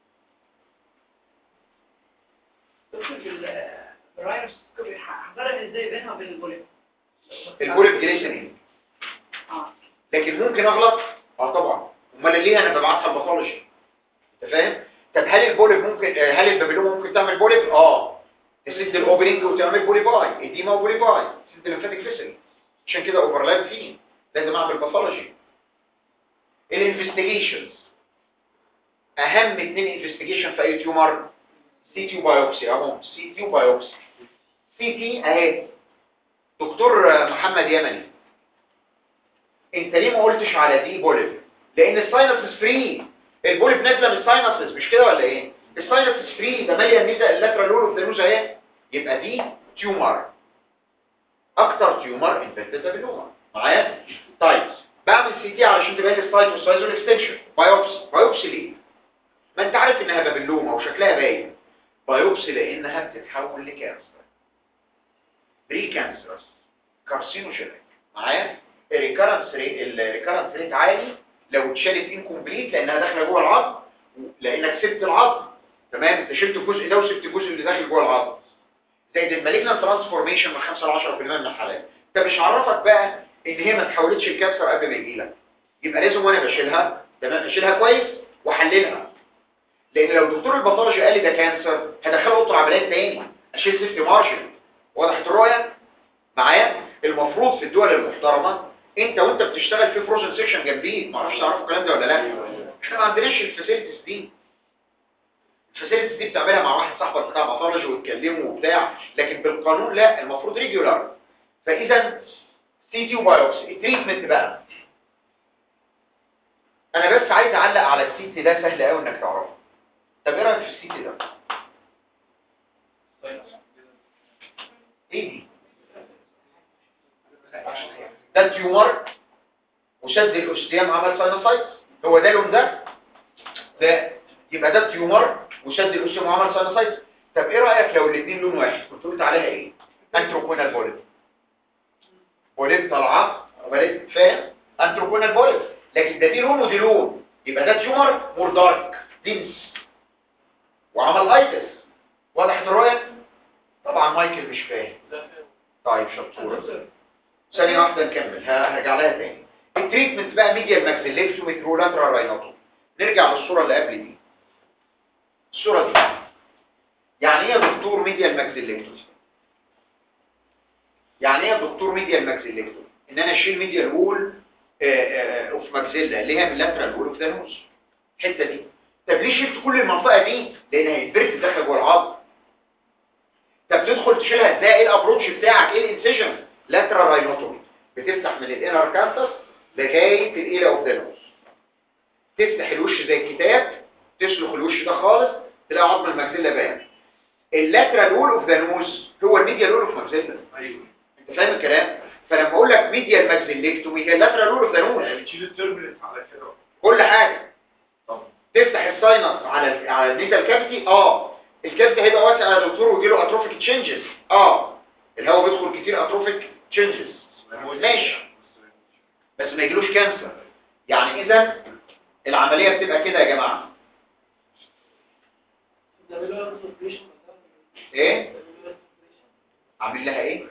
الراينوس هقدر ازاي بينها وبين البوليب البوليب جليسرين اه لكن ممكن اغلط اه طبعا امال ليه انا ببعتها الباثولوجي انت فاهم طب هل البوليب ممكن آه، هل البابيلوما ممكن تعمل بوليب اه تسد الاوبننج وتعمل بوليباي اديما وبوليباي تسد الليمفاتيك فيسل عشان كده اوفرلاب فيه لازم اعمل باثولوجي الانفستيجيشنز اهم اتنين انفستيجيشن في اي تيومر سي تي بايوبسي اهو سي تي بايوبسي سي تي اهي دكتور محمد يمني انت ليه ما قلتش على دي بوليب لان الساينسز فري البوليب نازله من الساينسز مش كده ولا ايه الساينسز فري ده ماليه الميزه اللاترال لور اوف ذا نوز اهي يبقى دي تيومر اكتر تيومر انفكتد بابيلوما معايا طيب بعمل سي تي علشان تبين السايت والسايز والاكستنشن بايوبسي بايوبسي ليه ما انت عارف انها بابيلوما وشكلها باين بايوبسي لانها بتتحول لكانسر بري كانسرس كارسينوجينيك معايا الريكارنس ريت الريكارنس ريت عالي لو اتشالت انكمبليت لانها داخله جوه العظم لانك سبت العظم تمام انت شلت الجزء ده وسبت الجزء اللي داخل جوه العظم زائد المالجنال ترانسفورميشن من 5 ل 10% من الحالات انت مش عرفك بقى ان هي ما تحولتش الكانسر قبل ما يجي لك يبقى لازم وانا بشيلها تمام اشيلها كويس واحللها لان لو دكتور الباثولوجي قال لي ده كانسر هدخله اوضه العمليات تاني اشيل سيفتي مارشن وضحت الرؤيه معايا المفروض في الدول المحترمه انت وانت بتشتغل في فروزن سيكشن جنبيك ما اعرفش تعرفوا الكلام ده ولا لا احنا ما عندناش الفاسيلتيز دي الفاسيلتيز دي بتعملها مع واحد صاحبك بتاع باثولوجي وتكلمه وبتاع لكن بالقانون لا المفروض ريجولار فاذا سي تي وبايوبسي التريتمنت بقى انا بس عايز اعلق على السي تي ده سهل قوي انك تعرفه طب ايه رايك في السي تي ده ايه دي ده التيومر وشد الاوستيام عمل ساينوسايتس هو ده لون ده ده يبقى ده تيومر وشد الاوسيوم وعمل ساينوسايتس طب ايه رايك لو الاثنين لون واحد كنت قلت عليها ايه انتروكونال بوليب بوليب طالعه بوليب فاهم انتروكونال بوليب لكن ده دي لون ودي لون يبقى ده تيومر مور دارك دينس وعمل ايتس وضحت الرؤيه طبعا مايكل مش فاهم طيب شطوره ثانيه واحده نكمل ه- هرجع لها تاني التريتمنت بقى ميديال ماكسيلكتومي ترولاترال راينوتومي نرجع للصوره اللي قبل دي الصوره دي يعني ايه يا دكتور ميديال ماكسيلكتومي يعني ايه يا دكتور ميديال ماكسيلكتومي ان انا اشيل ميديال وول اوف ماكسيلا اللي هي من لاترال وول اوف ثانوس الحته دي طب ليه شلت كل المنطقه دي لان هيتبرد داخل جوه العظم طب تدخل تشيلها ازاي ايه الابروتش بتاعك ايه الانسيجن لاترال راينوتومي بتفتح من الانر كانتس لغايه الايلا اوف ثانوس تفتح الوش زي الكتاب تسلخ الوش ده خالص تلاقي عظم الماكسيلا باين اللاترال وول اوف ذا نوز هو الميديال وول اوف ماكسيلا ايوه انت فاهم الكلام فلما اقول لك ميديال ماكسيلكتومي هي اللاترال وول اوف ذا نوز بتشيل التربلت على كده كل حاجه طب تفتح الساينس على ال على النيزل كافيتي اه الكافيتي هيبقى واسع يا دكتور ويجي له اتروفيك تشينجز اه الهواء بيدخل كتير اتروفيك تشينجز ماشي بس ما يجيلوش كانسر يعني اذا العمليه بتبقى كده يا جماعه ايه عامل لها ايه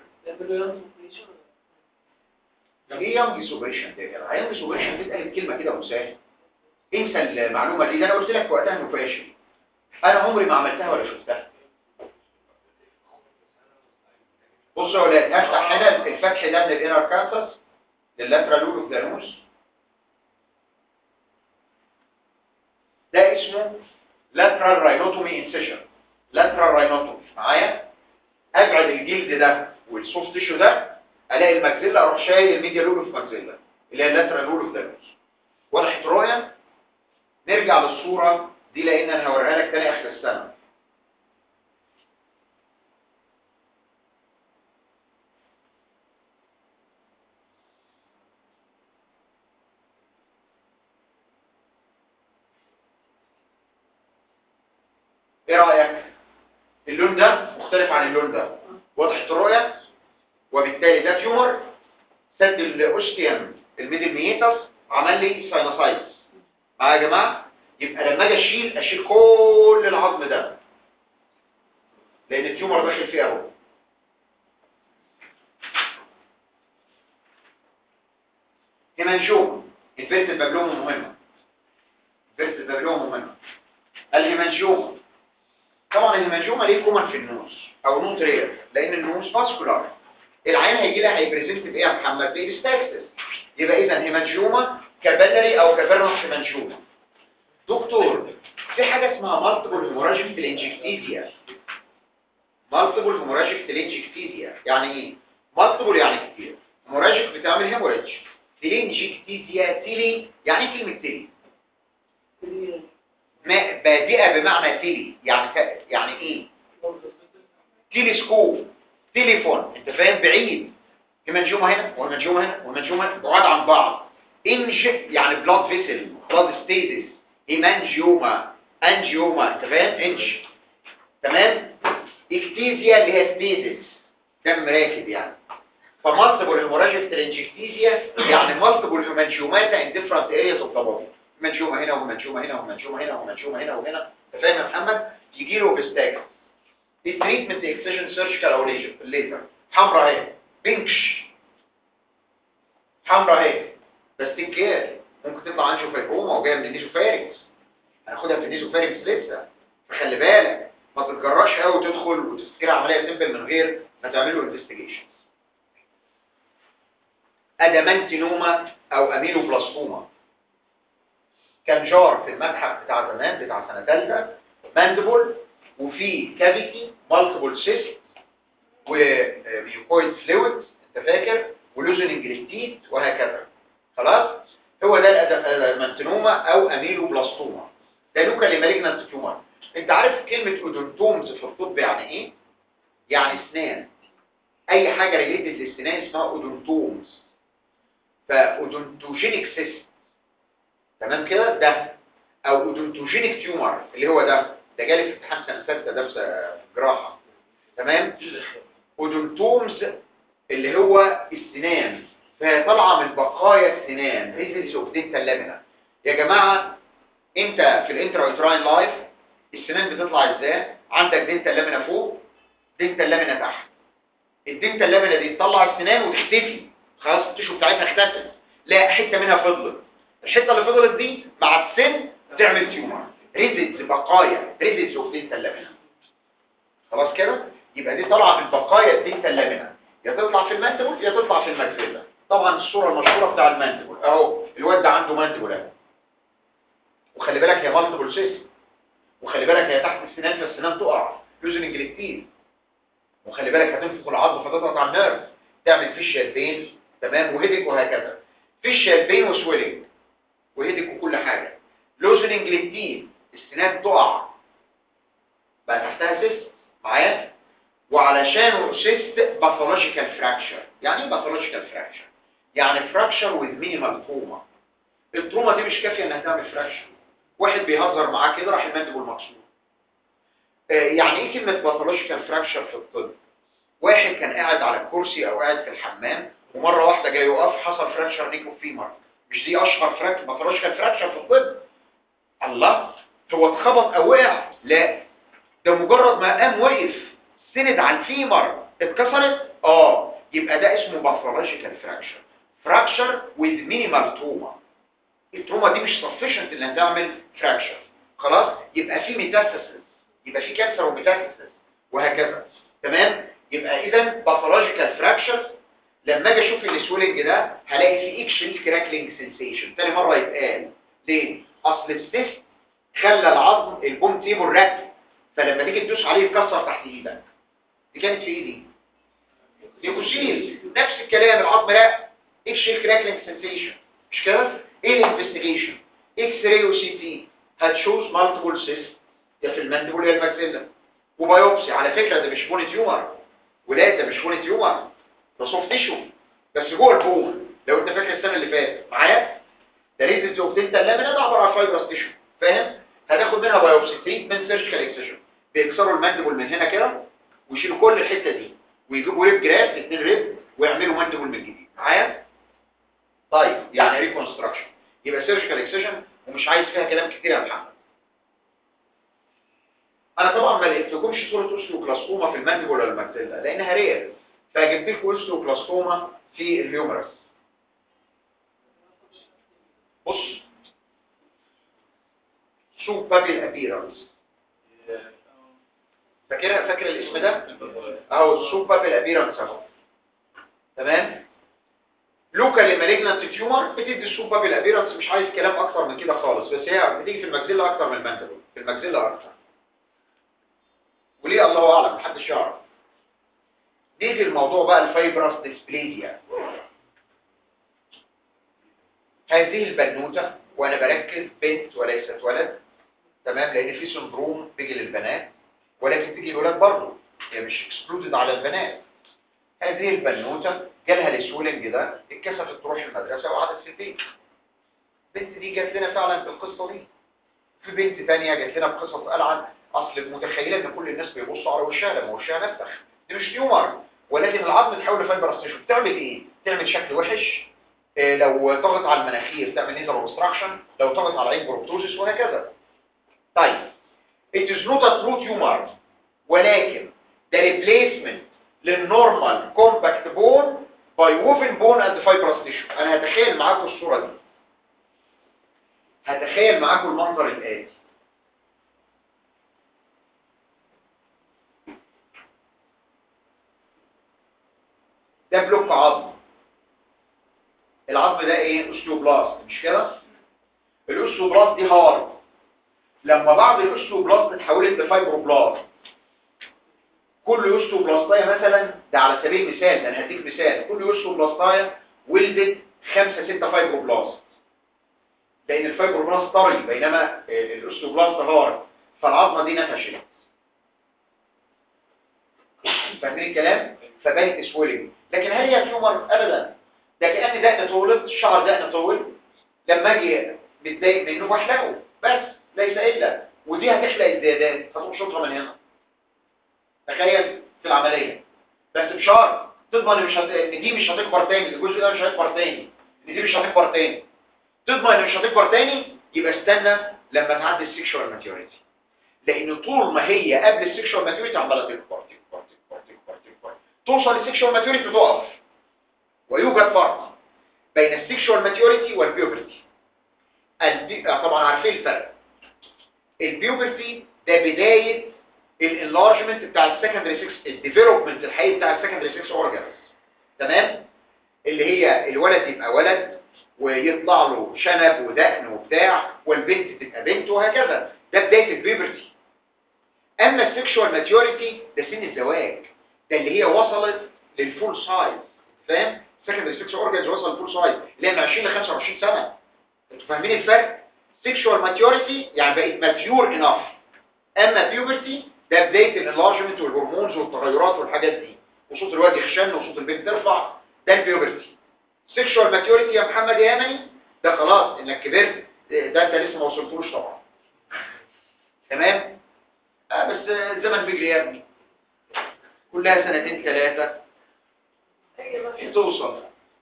ايه يانج سوبريشن ده يانج سوبريشن دي اتقالت كلمه كده وسهل انسى المعلومه دي ده انا قلت لك في وقتها انه فاشل انا عمري ما عملتها ولا شفتها بصوا يا اولاد افتح هنا الفتح ده من الانر كانسس لللاترال لول اوف ذا نوز ده اسمه لاترال راينوتومي انسيشن لاترال راينوتومي معايا ابعد الجلد ده والسوفت تيشو ده الاقي الماكسيلا اروح شايل الميديا لول اوف ماكسيلا اللي هي اللاترال لول اوف ذا نوز وضحت رؤيه نرجع للصوره دي لان انا هوريها لك تاني اخر السنه ايه رايك اللون ده مختلف عن اللون ده وضحت الرؤيه وبالتالي ده تيومر سد الاوستيوم الميدل ميتس عمل لي ساينوسايتس معايا يا جماعه يبقى لما اجي اشيل اشيل كل العظم ده لان التيومر داخل فيه اهو هيمانجوم الفيرت البابلوم مهمه الفيرت البابلوم مهمه الهيمانجوم طبعا الهيمانجوما ليه كومن في النوز او نوت رير لان النوز فاسكولار العين هيجي لها هيبريزنت بايه يا محمد بايبستاكسس يبقى اذا هيمانجوما كابلري او كافيرنوس هيمانجوما دكتور في حاجه اسمها مالتيبل هيموراجيك تلينجكتيزيا مالتيبل هيموراجيك تلينجكتيزيا يعني ايه مالتيبل يعني كتير هيموراجيك بتعمل هيموريدج تلينجكتيزيا تيلي يعني ايه كلمه تيلي ما بادئه بمعنى تيلي يعني ك... يعني ايه تيليسكوب تليفون انت فاهم بعيد في منجومه هنا والمنجومه هنا والمنجومه هنا بعاد عن بعض انج يعني بلاد فيسل بلاد ستيزس هيمانجيوما انجيوما انت فاهم انج تمام اكتيزيا اللي هي ستيزس دم راكد يعني فمالتيبل هيموراجيك ترنجكتيزيا يعني مالتيبل هيمانجيومات ان ديفرنت ارياز اوف ذا بودي منشومه هنا ومنشومه هنا ومنشومه هنا ومنشومه هنا وهنا انت فاهم يا محمد يجي له بستاج التريتمنت اكسجن سيرجيكال او ليجر الليزر حمراء اهي بينكش حمراء اهي بس تكير ممكن تطلع عنشو فيبروما وجايه من النيزوفارينكس هناخدها في النيزوفارينكس لسه فخلي بالك ما تتجراش قوي وتدخل وتفتكرها عمليه سيمبل من غير ما تعملوا انفستيجيشن ادامانتينوما او اميلوبلاستوما كان جار في المتحف بتاع زمان بتاع سنة ثالثة ماندبل وفي كافيتي مالتيبل سيست وميوكويد فلويد انت فاكر ولوزننج للتيت وهكذا خلاص هو ده الادامانتينوما او اميلوبلاستوما ده لوكالي مالجنانت تيومر انت عارف كلمة اودونتومز في الطب يعني ايه يعني اسنان اي حاجة ريليتد للسنان اسمها اودونتومز فاودونتوجينيك سيست تمام كده ده او اودونتوجينيك تيومر اللي هو ده ده جالي في امتحان سنه سته ده في جراحه تمام اودونتومز اللي هو السنان فهي طالعه من بقايا السنان ريزلز اوف دينتال لامينا يا جماعه انت في الانتراوتراين لايف السنان بتطلع ازاي عندك دينتال لامينا فوق دينتال لامينا تحت الدينتال لامينا دي تطلع السنان وتختفي خلاص التشو بتاعتها اختفت لا حته منها فضلت الحته اللي فضلت دي مع السن تعمل تيومر ريزلز بقايا ريزلز اوف دينتال لامينا خلاص كده يبقى دي طالعه من بقايا الدينتال لامينا يا تطلع في الماندبل يا تطلع في الماكسيلا طبعا الصوره المشهوره بتاع الماندبل اهو الواد ده عنده ماندبل اهو وخلي بالك هي مالتيبل سيست وخلي بالك هي تحت السنان فالسنان تقع لوزنج الكتير وخلي بالك هتنفخ العظم فتضغط على النيرف تعمل فيشيال بين تمام وهيدك وهكذا فيشيال بين وسويلنج وهيدك وكل حاجه لوزنج للتين السنان تقع بقى تحتها سيست معايا وعلشان سيست باثولوجيكال فراكشر يعني ايه باثولوجيكال فراكشر يعني فراكشر وذ مينيمال تروما التروما دي مش كافيه انها تعمل فراكشر واحد بيهزر معاه كده راح المندبل مكسور آه، يعني ايه كلمه باثولوجيكال فراكشر في الطب واحد كان قاعد على الكرسي او قاعد في الحمام ومره واحده جاي يقف حصل فراكشر نيكو فيمر مش دي اشهر فراكشر باثولوجيكال فراكشر في الطب الله هو اتخبط او وقع لا ده مجرد ما قام وقف سند على الفيمر اتكسرت اه يبقى ده اسمه باثولوجيكال فراكشر فراكشر with minimal trauma التروما دي مش sufficient انها تعمل فراكشر خلاص يبقى في ميتاستاسيس يبقى في كانسر وميتاستاسيس وهكذا تمام يبقى اذا باثولوجيكال فراكشر لما اجي اشوف السويلنج ده هلاقي في اكشن كراكلينج سنسيشن تاني مره يتقال ليه اصل السيست خلى العظم البوم تيبل راكب فلما تيجي تدوس عليه يتكسر تحت ايدك دي كانت في ايدي يوكوسيل نفس الكلام العظم راكب اكشن كراكلينج سنسيشن مش كده ايه الانفستيجيشن اكس راي وسي تي هتشوز مالتيبل سيست يا في المانديبول يا الماكسيلا وبايوبسي على فكره ده مش بوني تيومر ولا ده مش بوني تيومر ده سوفت تيشو بس جوه البون لو انت فاكر السنه اللي فاتت معايا ده ريزلت اوف دنتال لامينا ده عباره عن فايبرس تيشو فاهم هتاخد منها بايوبسي تريتمنت سيرجيكال اكسجن بيكسروا المانديبول من هنا كده ويشيلوا كل الحته دي ويجيبوا ريب جراف اثنين ريب ويعملوا مانديبول من جديد معايا طيب يعني ريكونستراكشن يبقى سيرجيكال اكسجن ومش عايز فيها كلام كتير يا محمد انا طبعا ما لقيتلكمش صوره اوستيوكلاستوما في المانديبول ولا الماكسيلا لانها رير فجبت لكم اوستيوكلاستوما في الهيومرس بص سوب بابل ابيرنس فاكرها فاكر الاسم ده اهو السوب بابل ابيرنس اهو تمام لوكال مالجنانت تيومر بتدي السوب بابل ابيرنس مش عايز كلام اكتر من كده خالص بس هي بتيجي في الماكسيلا اكتر من المانديبول في الماكسيلا اكتر وليه الله اعلم محدش يعرف نيجي الموضوع بقى الفايبرس ديسبليديا هذه البنوتة وانا بركز بنت وليست ولد تمام لان في سندروم بيجي للبنات ولكن تيجي للولاد برضه هي مش اكسكلودد على البنات هذه البنوتة جالها السولنج ده اتكسفت تروح المدرسة وقعدت في البيت البنت دي جات لنا فعلا في القصة دي في بنت تانية جات لنا بقصة قال عن اصل متخيلة ان كل الناس بيبصوا على وشها لما وشها نفخ دي مش تيومر ولكن العظم تحول لفايبر ستيشن بتعمل ايه تعمل شكل وحش إيه لو ضغط على المناخير تعمل نيزل اوبستراكشن لو ضغط على العين بروبتوزيس وهكذا طيب it is not a true tumor ولكن the replacement للنورمال كومباكت بون باي ووفن بون اند فايبرس تيشو انا هتخيل معاكم الصوره دي هتخيل معاكم المنظر الاتي ده بلوك عظم العظم ده ايه اوستيوبلاست مش كده الاوستيوبلاست دي هارد لما بعض الاوستيوبلاست اتحولت لفايبروبلاست كل اوستيوبلاستايه مثلا ده على سبيل المثال ده انا هديك مثال كل اوستيوبلاستايه ولدت خمسة ستة فايبروبلاست لان الفايبروبلاست طري بينما الاوستيوبلاست هارد فالعظمه دي نفشت فاهمين الكلام فبانت سويلنج لكن هل هي تيومر ابدا ده كان دقن طولت الشعر دقن طول لما اجي متضايق منه بحلقه بس ليس الا ودي هتخلق الزيادات هتقوم شوطها من هنا تخيل في العمليه بس بشرط تضمن إن مش هت... ان دي مش هتكبر تاني الجزء ده مش هيكبر تاني ان دي مش هتكبر تاني تضمن ان مش هتكبر تاني يبقى استنى لما تعدي السكشوال ماتيوريتي لان طول ما هي قبل السكشوال ماتيوريتي عماله تكبر تكبر تكبر تكبر تكبر توصل للسكشوال ماتيوريتي تقف ويوجد فرق بين السكشوال ماتيوريتي والبيوبرتي البي... آه طبعا عارفين الفرق البيوبرتي ده بدايه الانلارجمنت بتاع السكندري 6 الديفلوبمنت الحقيقي بتاع السكندري 6 اورجانز تمام اللي هي الولد يبقى ولد ويطلع له شنب ودقن وبتاع والبنت تبقى بنت وهكذا ده بدايه البيبرتي اما السكشوال ماتيوريتي ده سن الزواج ده اللي هي وصلت للفول سايز فاهم سكندري 6 اورجانز وصل للفول سايز اللي هي من 20 ل 25 سنه انتوا فاهمين الفرق سكشوال ماتيوريتي يعني بقت ماتيور انف اما بيوبرتي ده بدايه الانلارجمنت والهرمونز والتغيرات والحاجات دي وصوت الواد يخشن وصوت البنت ترفع ده البيوبرتي سيكشوال ماتيوريتي يا محمد يا يمني ده خلاص انك كبرت ده انت لسه ما وصلتوش طبعا تمام اه بس الزمن بيجري يا ابني كلها سنتين ثلاثه توصل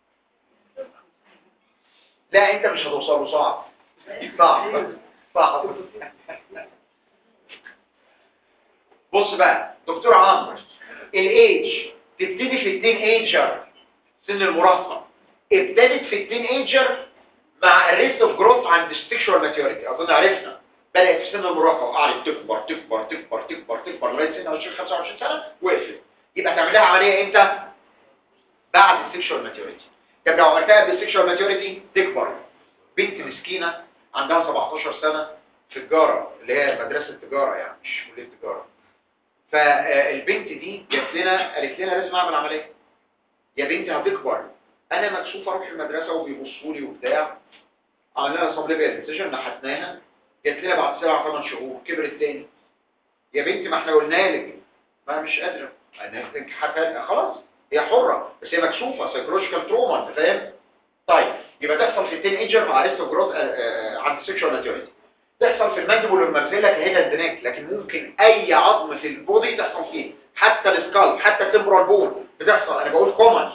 لا انت مش هتوصله صعب صعب صعب بص بقى دكتور عمرو الايج تبتدي في التين ايجر سن المراهقه ابتدت في التين ايجر مع الريست اوف جروث عند السكشوال ماتيوريتي اظن عرفنا بدات في سن المراهقه وقعدت تكبر تكبر تكبر تكبر تكبر لغايه سن 20 25 سنه وقفت يبقى تعمل لها عمليه امتى بعد السكشوال ماتيوريتي طب لو عملتها قبل السكشوال ماتيوريتي تكبر بنت مسكينه عندها 17 سنه في التجاره اللي هي مدرسه تجاره يعني مش كليه تجاره فالبنت دي جت لنا قالت لنا لازم اعمل عمليه يا بنتي هتكبر انا مكسوفه اروح المدرسه وبيبصوا لي وبتاع عملنا لها سبليفيال ديسيجن نحتناها جت لنا بعد سبع ثمان شهور كبرت تاني يا بنتي ما احنا قلنا لك ما مش قادره انا حتى خلاص هي حره بس هي مكسوفه سايكولوجيكال تروما انت فاهم طيب يبقى تحصل في التين ايجر مع ريست جروث عند السكشوال ماتيوريتي تحصل في الماندبل والمجزله كهيدا اندناك لكن ممكن اي عظم في البودي تحصل فيه حتى السكال حتى التمبرال بون بتحصل انا بقول كومن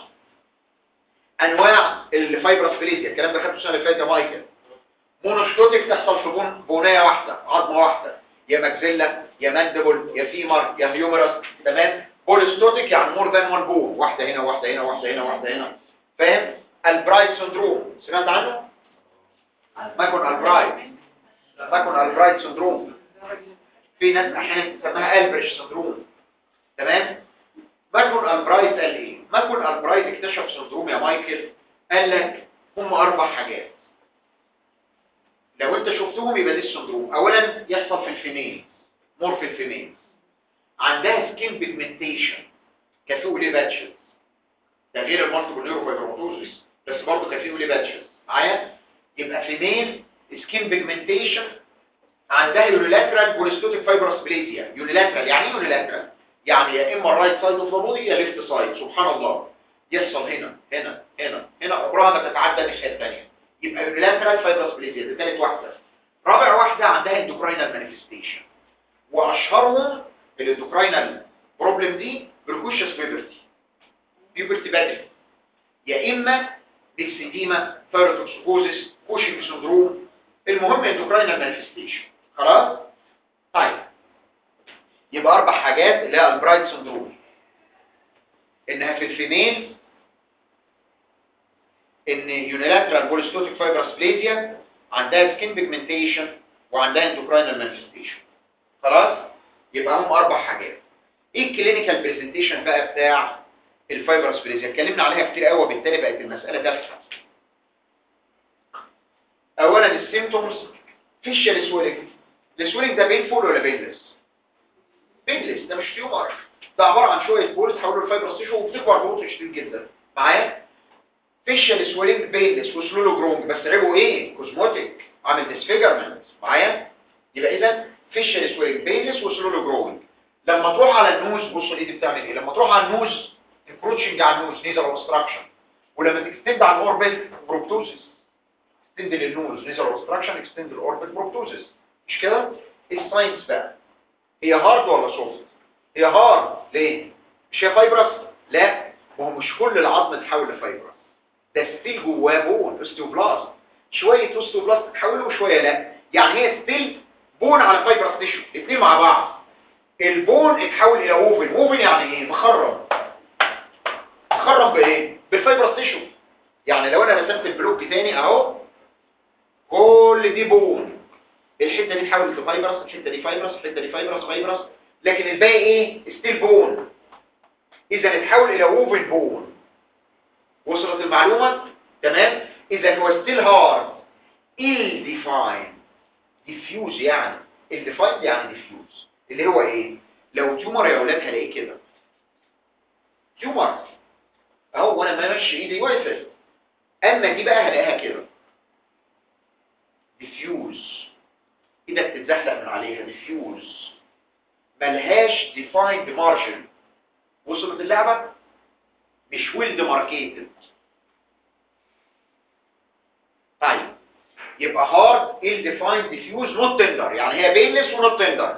انواع الفايبروسبليزيا الكلام ده خدته السنه اللي فاتت يا مايكل مونوستوتيك تحصل في بون بونيه واحده عظمه واحده يا مجزله يا ماندبل يا فيمر يا هيومرس تمام بوليستوتيك يعني مور ذان وان بون واحده هنا واحده هنا واحده هنا واحده هنا فاهم البرايت سندروم سمعت عنه مايكون البرايت مايكون البرايت سندروم في ناس احيانا تسميها البريش سندروم تمام مايكون البرايت قال ايه مايكون البرايت اكتشف سندروم يا مايكل قال لك هم اربع حاجات لو انت شفتهم يبقى دي السندروم اولا يحصل في الفيميل مور في الفيميل عندها سكين بيجمنتيشن كافيه ليه باتشز ده غير المالتيبل نيوروفايبروماتوزيس بس برضه كافيه ليه باتشز معايا يبقى فيميل سكين بيجمنتيشن عندها يونيلاترال بوليستوتيك فايبروسبليزيا يونيلاترال يعني ايه يونيلاترال يعني يا اما الرايت سايد اوف ذا بودي يا ليفت سايد سبحان الله يحصل هنا هنا هنا هنا عمرها ما تتعدى الناحيه الثانيه يبقى يونيلاترال فايبروسبليزيا دي ثالث واحده رابع واحده عندها اندوكراينال مانيفستيشن واشهرهم الاندوكراينال بروبلم دي بركوشس بيبرتي بيبرتي بدري يا اما ميكسيديما ثايروتوكسيكوزيس كوشنج سندروم المهم اندوكراينال مانيفستيشن خلاص طيب يبقى اربع حاجات اللي هي البرايت سندروم انها في الفيميل ان يونيلاترال بوليستوتيك فايبروسبليزيا عندها سكين بيجمنتيشن وعندها اندوكراينال مانيفستيشن خلاص يبقى هم اربع حاجات ايه الكلينيكال برزنتيشن بقى بتاع الفايبروسبليزيا اتكلمنا عليها كتير قوي بالتالي بقت المساله تافهه اولا السيمتومز فيشال سويلنج السويلنج ده بينفول ولا بينلس بينلس ده مش تيومر ده عباره عن شويه بول تحولوا لفايبروس تيشو وبتكبر ببطء شديد جدا معايا فيشال سويلنج بينلس وسلولو جرونج بس عيبه ايه كوزموتيك عامل ديسفيجرمنت معايا يبقى اذا فيشال سويلنج بينلس وسلولو جرونج لما تروح على النوز بصوا الايد بتعمل ايه لما تروح على النوز انكروتشنج على النوز نيزل اوبستراكشن ولما تكستند على الاوربت بروبتوزيس اكستند للنوز نيزل اوبستراكشن اكستند الاوربت بروبتوزيس مش كده الساينس بقى هي هارد ولا سوفت هي هارد ليه مش هي فايبرس لا ما هو مش كل العظم اتحول لفايبرس ده ستيل جواه بون اوستيوبلاست شويه اوستيوبلاست تحوله وشويه لا يعني هي ستيل بون على فايبرس تيشو الاثنين مع بعض البون اتحول الى اوفن اوفن يعني ايه مخرم مخرم بايه بالفايبرس تيشو يعني لو انا رسمت البلوك تاني اهو كل دي بون الحته دي اتحولت لفايبرس الحته دي فايبرس الحته دي فايبرس فايبرس لكن الباقي ايه ستيل بون اذا اتحول الى اوفن بون وصلت المعلومه تمام اذا هو ستيل هارد ill defined diffuse يعني الديفايند يعني diffuse اللي هو ايه لو تيومر يا اولاد هلاقيه كده تيومر اهو وانا ماشي ايدي وقفت اما دي بقى هلاقيها كده diffuse ايدك تتزحلق من عليها diffuse ملهاش defined margin وصلت اللعبة مش well demarcated طيب يبقى hard ill defined diffuse not tender يعني هي painless و not tender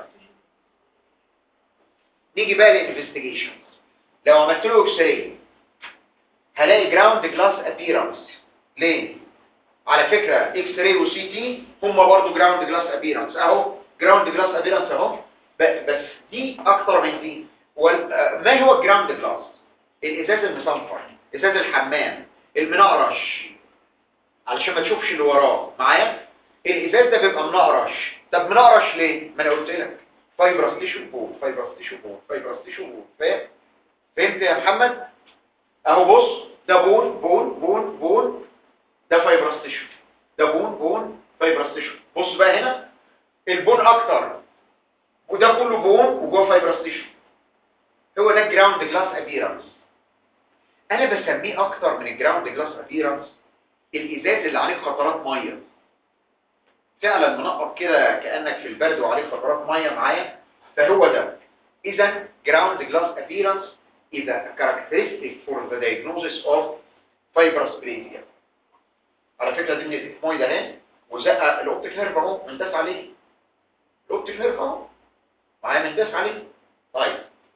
نيجي بقى للانفستيجيشن لو عملت له اكس راي هلاقي جراوند جلاس ابيرنس ليه على فكره اكس راي وسي تي هم برضو جراوند جلاس ابيرنس اهو جراوند جلاس ابيرنس اهو ب- بس دي اكتر من دي وال- آه، ما هو الجراوند جلاس الازاز المصنفر ازاز الحمام المنقرش علشان ما تشوفش اللي وراه معايا الازاز ده بيبقى منقرش طب منقرش ليه ما انا قلت لك فايبرس تيشو بون فايبرس تيشو بون فايبرس تيشو بون فاهم فهمت يا محمد اهو بص ده بون بون بون بون ده فايبرس تيشو ده بون بون فايبرس تيشو بص بقى هنا البون اكتر وده كله بون وجوه فايبرس تيشو هو ده الجراوند جلاس ابيرنس انا بسميه اكتر من الجراوند جلاس ابيرنس الازاز اللي عليه قطرات ميه فعلا منقط كده كانك في البرد وعليه قطرات ميه معايا فهو ده اذا ground glass appearance is a characteristic for the diagnosis of fibrous brachial على فكره دي من الاسمويد اهي وزق الاوبتيك نيرف اهو منداس عليه الاوبتيك نيرف اهو معايا منداس عليه طيب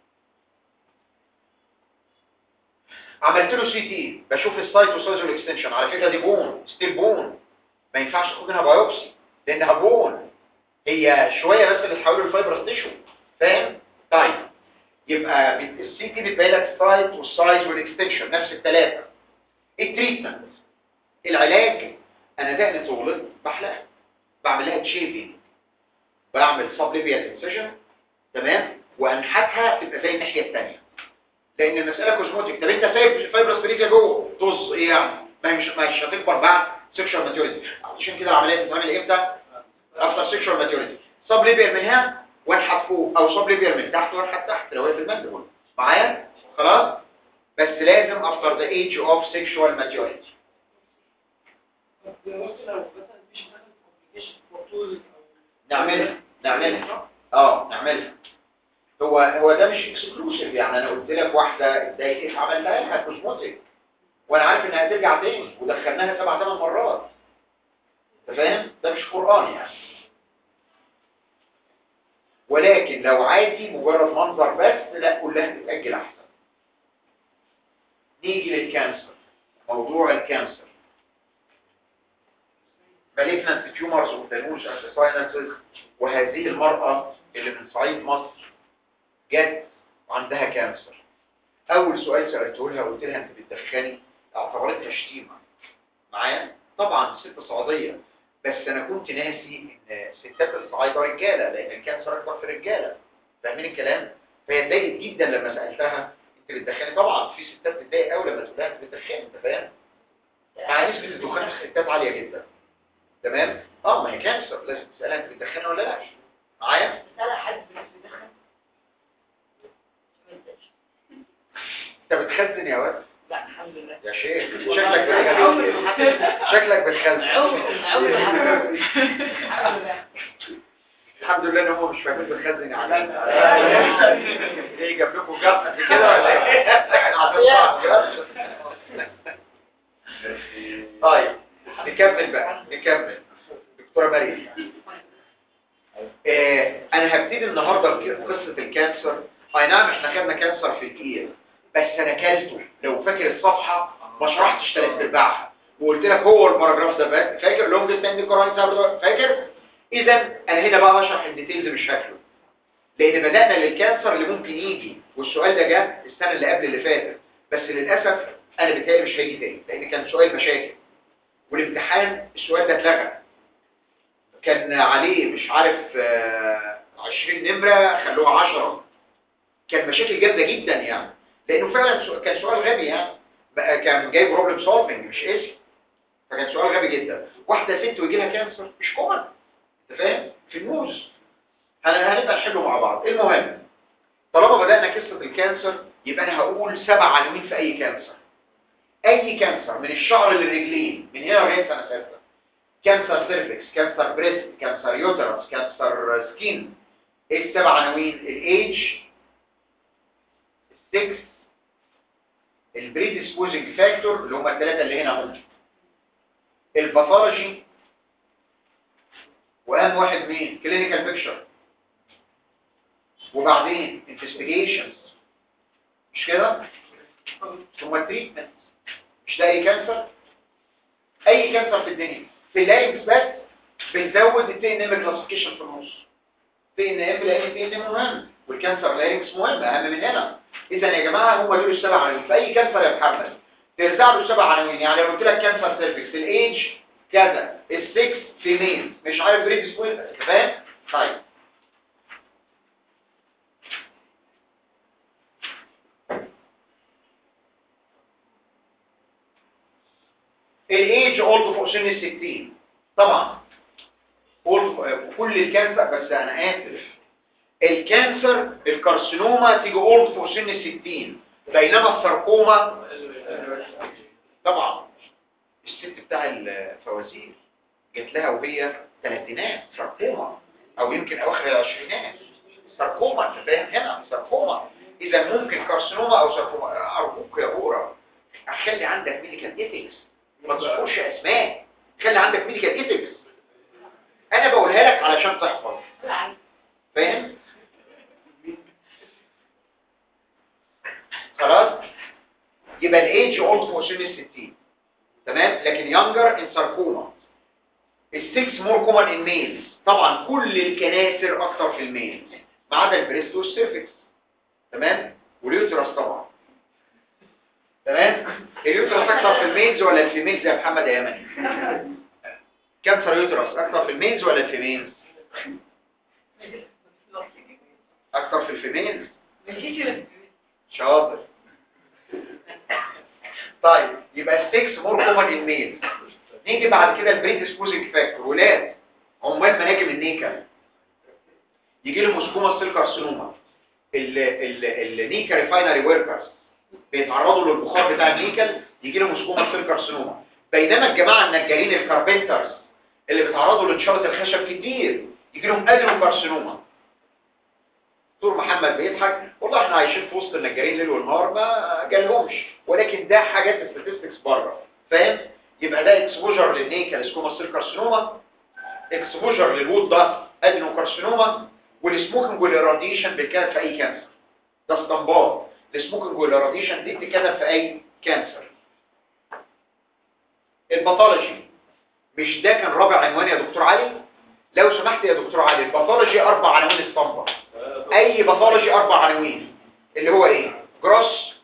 عملت له سي تي بشوف السايت وسايز والاكستنشن على فكره دي بون ستيل بون ما ينفعش تاخد منها بايوبسي لانها بون هي شويه بس اللي تحوله لفايبرس تيشو فاهم طيب يبقى السي تي بتبين لك السايت والسايز والاكستنشن نفس الثلاثه التريتمنت العلاج انا دقن طولت بحلقها بعمل لها تشيفنج بعمل سبليبيال انسيجن تمام وانحتها تبقى زي الناحيه الثانيه لان المساله كوزموتيك طب انت سايب الفايبرس بريفيا جوه طز ايه يعني ما هي مش مش هتكبر بعد سيكشوال ماتيوريتي عشان كده العمليه بتتعمل امتى افتر سيكشوال ماتيوريتي سب ليبير من هنا وانحت فوق او سب ليبير من تحت وانحت تحت لو هي في المندبل معايا خلاص بس لازم افتر ذا ايج اوف سيكشوال ماتيوريتي نعملها نعملها اه نعملها هو هو ده مش اكسكلوسيف يعني انا قلت لك واحده اتضايقت عملتها لها كوزموتيك وانا عارف انها هترجع تاني ودخلناها سبع ثمان مرات انت فاهم ده مش قران يعني ولكن لو عادي مجرد منظر بس لا كلها تتاجل احسن نيجي للكانسر موضوع الكانسر malignant tumors of the nose and the sinuses وهذه المرأة اللي من صعيد مصر جت عندها كانسر اول سؤال سألته لها قلت لها انت بتدخني اعتبرتها شتيمة معايا طبعا ست صعيدية بس انا كنت ناسي ان ستات الصعايدة رجالة لان الكانسر اكبر في الرجالة فاهمين الكلام فهي اتضايقت جدا لما سألتها انت بتدخني طبعا في ستات تتضايق قوي لما تقول لها انت بتدخني انت فاهم مع نسبة الدخان في الستات عالية جدا تمام اه ما هي كانسر لازم تسألها انت بتدخني ولا لا معايا لا حد بيدخن انت بتخزن يا واد لا الحمد لله يا شيخ شكلك بتخزن شكلك بتخزن الحمد لله الحمد لله ان هم مش فاهمين بتخزن يعني ايه جاب لكم جاب قد كده ولا ايه عشان طيب نكمل بقى نكمل دكتوره مريم آه انا هبتدي النهارده قصه الكانسر اي نعم احنا خدنا كانسر في الاير بس انا كلته لو فاكر الصفحه ما شرحتش ثلاث ارباعها وقلت لك هو الباراجراف ده فا- فاكر لونج ستاند كوراين فاكر اذا انا هنا بقى بشرح الديتيلز مش فاكره لان بدانا للكانسر اللي ممكن يجي والسؤال ده جه السنه اللي قبل اللي فاتت بس للاسف انا بتهيألي مش هيجي تاني لان كان سؤال مشاكل والامتحان السؤال ده اتلغى كان عليه مش عارف آه، 20 نمرة خلوها 10 كان مشاكل جامدة جدا يعني لانه فعلا سو- كان سؤال غبي يعني بقى كان جاي بروبلم سولفنج مش اسم فكان سؤال غبي جدا واحدة ست ويجي لها كانسر مش كومن انت فاهم في الموز هن- هنبقى نحله مع بعض المهم طالما بدأنا قصة الكانسر يبقى انا هقول سبع عناوين في اي كانسر اي كانسر من الشعر للرجلين من هنا لغايه سنه سته كانسر سيرفكس كانسر بريست كانسر يوترس كانسر سكين ايه السبع عناوين الايج السكس البريديسبوزنج فاكتور اللي هم الثلاثه اللي هنا هم الباثولوجي واهم واحد مين كلينيكال بيكتشر وبعدين انفستيجيشنز مش كده ثم التريتمنت مش ده اي كانسر اي كانسر في الدنيا في اللارنكس بس بنزود التي ان ام كلاسيفيكيشن في النص تي ان ام لان التي ان ام مهم والكانسر لارنكس مهم اهم من هنا اذا يا جماعه هم دول السبع عناوين في اي كانسر يا محمد ترجع له السبع عناوين يعني لو قلت لك كانسر سيرفكس الايج كذا السكس فيميل مش عارف بريد سكويل فاهم طيب الايج اولد فوق سن الستين طبعا اولد كل الكانسر بس انا اسف الكانسر الكارسينوما تيجي اولد فوق سن الستين بينما الساركوما طبعا الست بتاع الفوازير جت لها وهي ثلاثينات ساركوما او يمكن اواخر العشرينات ساركوما انت فاهم هنا ساركوما اذا ممكن كارسينوما او ساركوما ارجوك يا بورا خلي عندك ميديكال ايثكس ما تذكرش اسماء خلي عندك ميديكال ايثكس انا بقولها لك علشان تحفظ فاهم خلاص يبقى الايدج اولد فوق سن ال 60 تمام لكن يونجر ان ساركوما السكس مور كومن ان ميلز طبعا كل الكناسر اكتر في الميل ما عدا البريست والسيرفكس تمام واليوترس طبعا تمام اليوترس اكتر في الميلز ولا الفيميلز يا محمد يا يمني كانسر يوترس اكتر في الميلز ولا الفيميلز اكتر في الفيميلز شاطر طيب يبقى السكس مور كومن ان ميل نيجي بعد كده البريديسبوزنج فاكتور ولاد عمال مناجم النيكل يجي له مسكوما سيل كارسينوما النيكا ريفاينري وركرز بيتعرضوا للبخار بتاع النيكل يجي له مسكوما سيل كارسينوما بينما الجماعه النجارين الكاربنترز اللي بيتعرضوا لانشاره الخشب كتير يجي لهم ادرو كارسينوما دكتور محمد بيضحك والله احنا عايشين في وسط النجارين ليل ونهار ما جالهمش ولكن ده حاجات statistics بره فاهم يبقى ده اكسبوجر للنيكل سكوما سيل كارسينوما اكسبوجر للوود داست ادينو كارسينوما والسموكينج والراديشن بيتكتب في اي كانسر ده استنباط السموكينج والراديشن دي بتتكتب في اي كانسر الباثولوجي مش ده كان رابع عنوان يا دكتور علي لو سمحت يا دكتور علي الباثولوجي اربع عناوين اسطمبة اي باثولوجي اربع عناوين اللي هو ايه جروس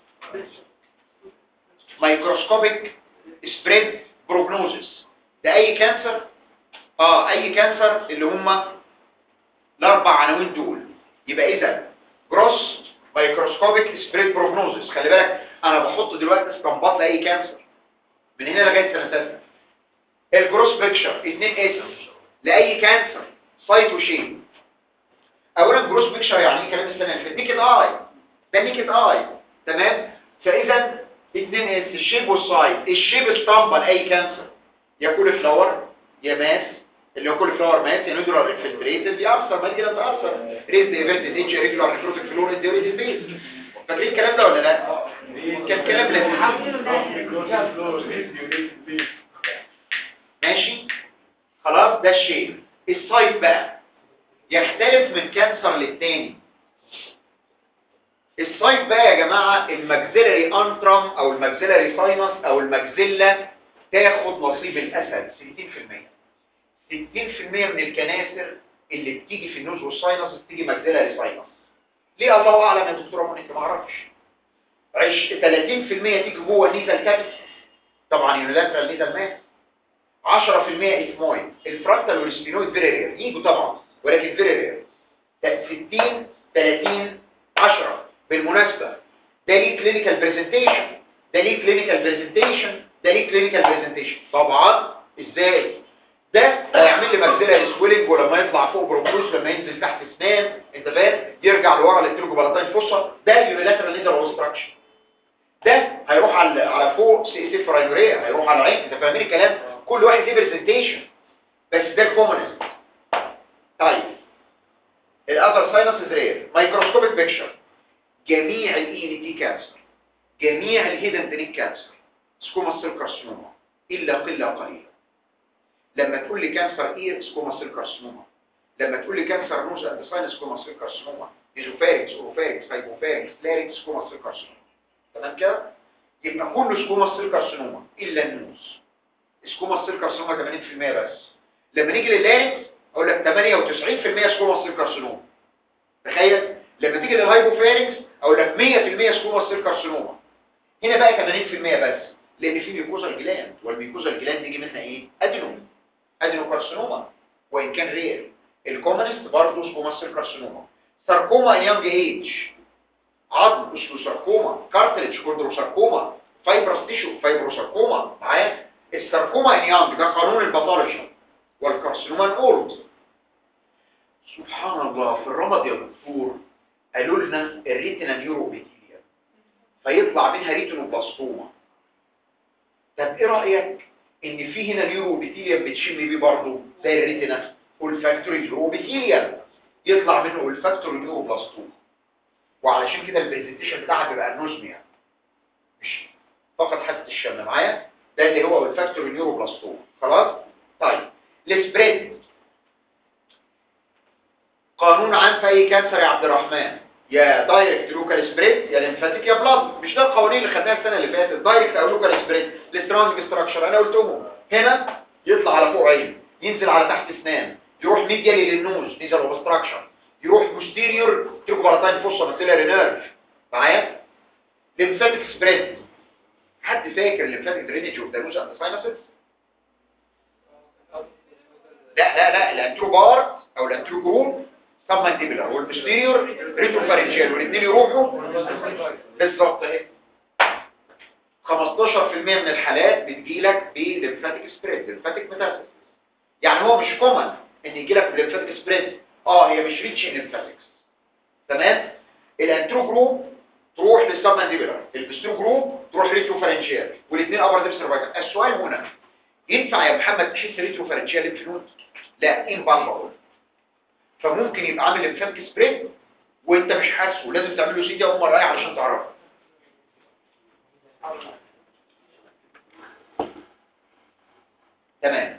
مايكروسكوبيك سبريد بروجنوزس ده اي كانسر اه اي كانسر اللي هم الاربع عناوين دول يبقى اذا جروس مايكروسكوبيك سبريد بروجنوزس خلي بالك انا بحط دلوقتي استنباط لاي كانسر من هنا لغايه سنه ثالثه الجروس بيكشر 2 اس لاي كانسر سايت وشيب اولا جروس بيكشر يعني ايه كلام السنه اللي فاتت نيكد اي ده نيكد اي تمام فاذا 2 اس الشيب والسايت الشيب اسطمبه لاي كانسر يا كول فلاور يا ماس اللي هو كل فلاور ماس يا نودولار انفلتريتد يا ارثر ما كده تاثر ريز ايفيرتد اتش ريجولار نيكروتيك فلور انديوريتد بيز فاكرين الكلام ده ولا لا كان كلام لذيذ ماشي خلاص ده الشيب السايت بقى يختلف من كانسر للتاني السايت بقى يا جماعة المجزيلري انترم او المجزيلري ساينس او المجزلة تاخد نصيب الاسد 60% 60% من الكناسر اللي بتيجي في النوز والساينس بتيجي مجزيلري ساينس ليه الله اعلم يا دكتوره مونيكا ما اعرفش عش 30% تيجي جوه النيزل كابس طبعا يونيلاترال نيزل ماس 10% اسمويد الفرونتال والسبينويد فيري رير يجوا طبعا ولكن فيري رير 60 30 10 بالمناسبة ده ليه كلينيكال برزنتيشن ده ليه كلينيكال برزنتيشن ده ليه كلينيكال برزنتيشن طبعا ازاي ده هيعمل لي ماكسيلاري سويلنج ولما يطلع فوق بروكروس لما ينزل تحت اسنان انت فاهم يرجع لورا للترجو بلاتين فوسا ده يونيلاترال ليزر اوبستراكشن ده هيروح على على فوق سي سي فرايوريا هيروح على العين انت فاهمين الكلام كل واحد ليه برزنتيشن بس ده الكومنست طيب الاذر ساينس رير مايكروسكوبيك بيكتشر جميع الاي تي كانسر جميع الهيدن تريك كانسر سكوما سيل كارسينوما الا قله قليله لما تقول لي كانسر اير سكوما سيل كارسينوما لما تقول لي كانسر نوز اند ساينس سكوما سيل كارسينوما ايزوفارينكس اوروفارينكس هايبوفارينكس لارينكس سكوما سيل كارسينوما تمام كده يبقى كله سكوما سيل كارسينوما الا النوز سكوما سيل كارسينوما 80% بس لما نيجي لللارينكس اقول لك 98% سكوما سيل كارسينوما تخيل لما تيجي للهايبوفارينكس اقول لك 100% سكوما سيل كارسينوما هنا بقى 80% بس لان في ميكوزا جلاند والميكوزا جلاند يجي منها ايه ادينو ادينو كارسينوما وان كان رير الكومنست برضه سكوما سيل كارسينوما ساركوما يانج ايج عظم اسمه ساركوما كارتريج كوندروساركوما فايبرس تيشو فايبروساركوما معايا الساركوما ان يانج ده قانون الباثولوجي والكارسينوما ان اولد سبحان الله في الرمض يا دكتور قالوا لنا الريتنا نيوروبيتيليا فيطلع منها ريتينوبلاستوما طب ايه رايك ان في هنا نيوروبيتيليا بتشم بيه برضه زي الريتنا والفاكتوري نيوروبيتيليا يطلع منه الفاكتوري نيوروبلاستوما وعلشان كده البرزنتيشن بتاعها بيبقى انوزميا مش فقط حاسه الشم معايا ده اللي هو الفاكتوري نيوروبلاستوما خلاص طيب السبريد قانون عام في اي كانسر يا عبد الرحمن يا دايركت لوكال سبريد يا ليمفاتيك يا بلاد مش ده القوانين اللي خدناها السنه اللي فاتت دايركت او لوكال سبريد السترونج ستراكشر انا قلتهم هنا يطلع على فوق عين ينزل على تحت اسنان يروح ميديالي للنوز نيزل اوبستراكشن يروح بوستيريور تيكوباراتاين فوسا ماسيلاري نيرف معايا ليمفاتيك سبريد حد فاكر الليمفاتيك درينج اوف ذا نوز اند ساينسز لا لا لا الانتروبار او الانترو جروب سب مانديبلر والبوستيريور ريتروفارنجيال والاثنين يروحوا بالظبط اهي 15% من الحالات بتجيلك بليمفاتيك سبريد ليمفاتيك ميتاسيس يعني هو مش كومن ان يجيلك بليمفاتيك سبريد اه هي مش ريتش ليمفاتيكس تمام الانترو جروب تروح للسب مانديبلر البوستيريور جروب تروح ريتروفارنجيال والاثنين ابر ديب سيرفايكال السؤال هنا ينفع يا محمد تحس ريتروفارنجيال ليمف نود لا ان بالبول فممكن يبقى عامل ليمفاتيك سبريد وانت مش حاسه لازم تعمل له سي دي اول مره علشان تعرفه تمام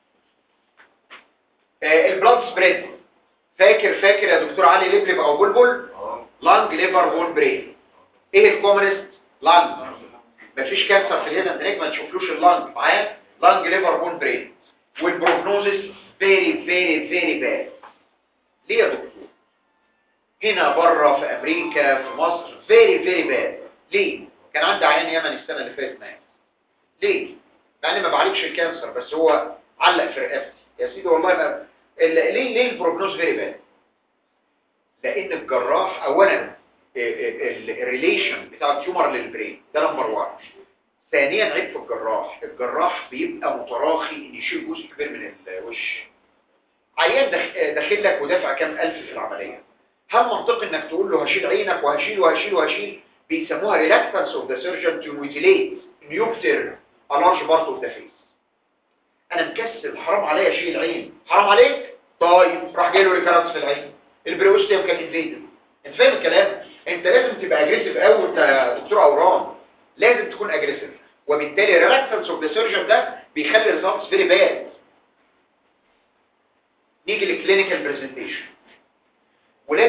آه البلاد سبريد فاكر فاكر يا دكتور علي لبلب او بلبل لانج ليفر بون برين ايه الكومنست لانج مفيش كانسر في الهيدن دريك ما تشوفلوش اللانج معايا لانج ليفر بون برين والبروجنوزس فيري فيري فيري باد ليه يا دكتور هنا بره في امريكا في مصر فيري فيري باد ليه كان عندي عيان يمن السنه اللي فاتت مات ليه مع اني ما بعالجش الكانسر بس هو علق في رقبتي يا سيدي والله ما ال- ليه ليه البروجنوز فيري باد لان الجراح اولا الريليشن بتاع التيومر للبرين ده نمبر 1 ثانيا عيب في الجراح الجراح بيبقى متراخي ان يشيل جزء كبير من الوش عيان داخ- داخل لك ودافع كام الف في العمليه هل منطقي انك تقول له هشيل عينك وهشيل وهشيل وهشيل بيسموها reluctance of the surgeon to mutilate nuclear a large part of the face انا مكسل حرام عليا اشيل العين حرام عليك طيب راح جاي له ريكارنس في العين البريوستيوم كان انفيدد انت فاهم الكلام انت لازم تبقى اجريسيف قوي انت يا دكتور اورام لازم تكون اجريسيف وبالتالي reluctance of the surgeon ده بيخلي results very bad نيجي للكلينيكال برزنتيشن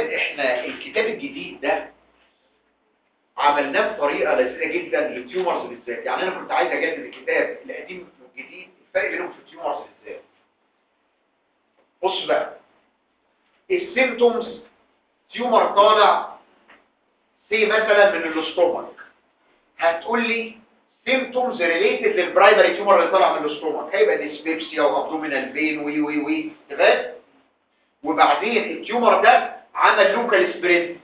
ولاد احنا الكتاب الجديد ده عملناه بطريقه لذيذه جدا للتيومرز بالذات يعني انا كنت عايز اجدد الكتاب القديم والجديد الفرق بينهم في التيومرز بالذات بص بقى السيمتومز تيومر طالع سي مثلا من الاستومك هتقول لي سيمتومز ريليتد للبرايمري تيومر اللي طالع من الاستومك هيبقى ديسبيبسيا وابدومينال بين وي وي وي تمام وبعدين التيومر ده عمل لوكال سبريد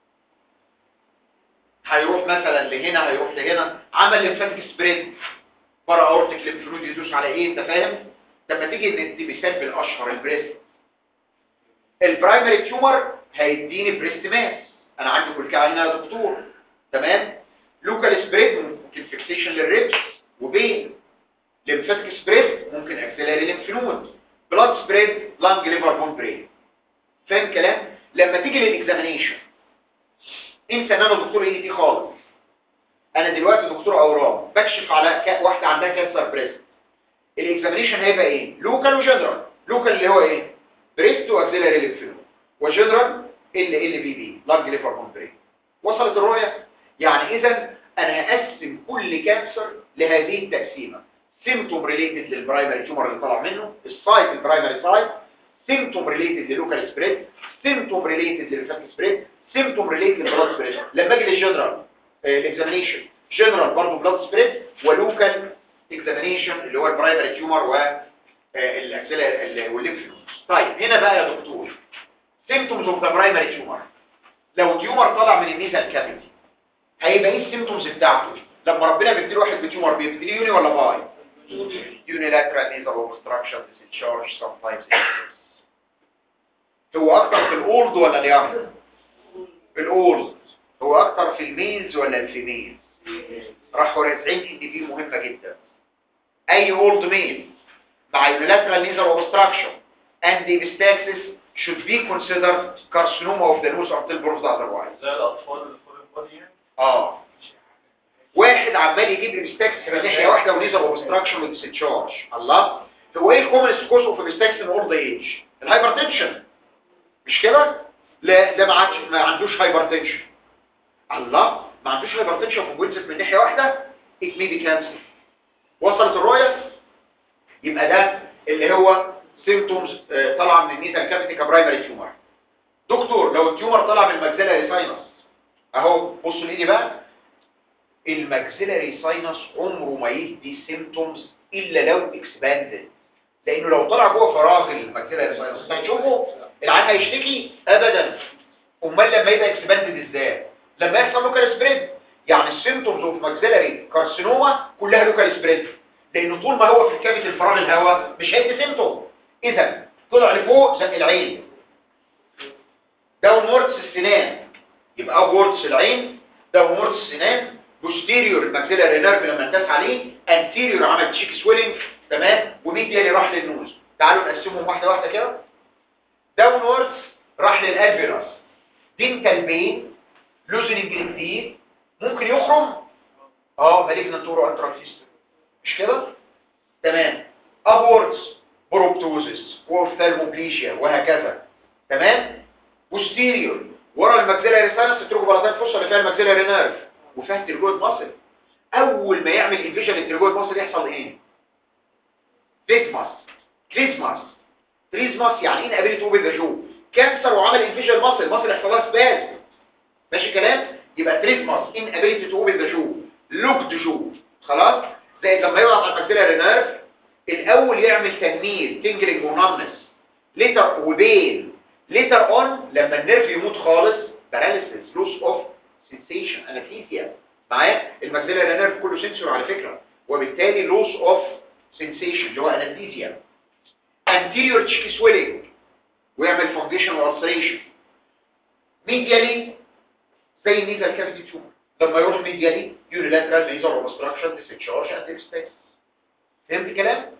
هيروح مثلا لهنا هيروح لهنا عمل لمفاتيك سبريد برا اورتيك ليمفنود يدوس على ايه انت فاهم لما تيجي ندي مثال بالاشهر البريست البرايمري تيومر هيديني بريست ماس انا عندي كلكعه هنا يا دكتور تمام لوكال سبريد ممكن فيكسيشن للريبس وبين ليمفاتيك سبريد ممكن اكسلاري ليمفنود بلاد سبريد لانج ليفر بون برين فاهم كلام لما تيجي للاكزامينيشن انسى ان انا دكتور ايه دي خالص انا دلوقتي دكتور اورام بكشف على ك- واحده عندها كانسر بريست الاكزامينيشن هيبقى ايه لوكال وجنرال لوكال اللي هو ايه بريست واكسلاري ليمفنود وجنرال ال ال بي بي لانج ليفر بون برين وصلت الرؤيه يعني اذا انا هقسم كل كانسر لهذه التقسيمه سيمتوم ريليتد للبرايمري تيومر اللي طلع منه السايت البرايمري سايت سيمتوم ريليتد للوكال سبريد سيمتوم ريليتد للفاتيك سبريد سيمتوم ريليتد للبلاد سبريد لما اجي للجنرال الاكزامينيشن جنرال برضه بلاد سبريد ولوكال اكزامينيشن اللي هو البرايمري تيومر و الاكسلر والليمف طيب هنا بقى يا دكتور سيمتومز اوف ذا برايمري تيومر لو تيومر طالع من النيزل كافيتي هيبقى ايه السيمتومز بتاعته لما ربنا بيديله واحد بتيومر بيبتدي يوني ولا باي unilateral nasal obstruction discharge sometimes هو اكتر في الاولد ولا اليانج في الاولد هو اكتر في الميلز ولا الفيميلز راحوا رازعين ان دي مهمه جدا اي اولد ميل مع unilateral nasal obstruction and the epistaxis should be considered carcinoma of the nose until proved otherwise زي الاطفال اللي فوق البادي يعني اه واحد عمال يجيب ابستاكس من ناحيه واحده ونيزل اوبستراكشن وديسشارج الله هو ايه الكومن كوز اوف ابستاكس ان اولد ايج الهايبرتنشن مش كده لا ده ما عادش ما عندوش هايبرتنشن الله ما عندوش هايبرتنشن وبينزف من ناحيه واحده ات مي بي كانسر وصلت الرؤيه يبقى ده اللي هو سيمتومز طالعه من النيزل كافيتي كبرايمري تيومر دكتور لو التيومر طلع من الماكسيلاري ساينس اهو بصوا ليدي بقى الماكسيلاري ساينس عمره ما يدي سيمتومز الا لو اكسباندد لانه لو طلع جوه فراغ الماكسيلاري ساينس هتشوفه العيان هيشتكي ابدا امال لما يبقى اكسباندد ازاي لما يحصل لوكال سبريد يعني السيمتومز اوف ماكسيلاري كارسينوما كلها لوكال سبريد لانه طول ما هو في كافيتي الفراغ الهواء مش هيدي سيمتوم اذا طلع لفوق زق العين داونوردز السنان يبقى ابوردز العين داونوردز السنان بوستيريور الماكسيلاري نيرف لما انداس عليه انتيريور عمل تشيك سويلنج تمام وميديالي راح للنوز تعالوا نقسمهم واحده واحده كده داونوردز راح للالفيراس دينتال بين لوزننج جديد ممكن يخرم اه مالجنت تورو انتراكسيست مش كده تمام ابوردز بروبتوزس واوفثالموبليشيا وهكذا تمام بوستيريور ورا الماكسيلاري ساينس تتركوا بلاطات فصل اللي فيها الماكسيلاري نيرف وفيها الترجويد ماسل اول ما يعمل انفيجن الترجويد ماسل يحصل ايه تريزماس تريزماس تريزماس يعني ايه قابلت اوبن ذا جو كانسر وعمل انفيجن ماسل ماسل يحصل لها سباز ماشي كلام يبقى تريزماس ان ابيليتي تو اوبن ذا جو لوكد جو خلاص زي لما يضغط على الماكسيلاري نيرف الاول يعمل تنميل تنجلنج ونمنس ليتر وبين ليتر اون لما النيرف يموت خالص باراليسيس لوس اوف سنسيشن انستيزيا معايا الماكسيلاري نيرف كله سنسور على فكره وبالتالي لوس اوف سنسيشن اللي هو انستيزيا anterior cheek swelling ويعمل فانجيشن والسريشن ميديالي زي النيزل كافيتي تيومر لما يروح ميديالي يونيلاترال نيزل اوبستراكشن ديسشارج اند اكسبيس فهمت كلام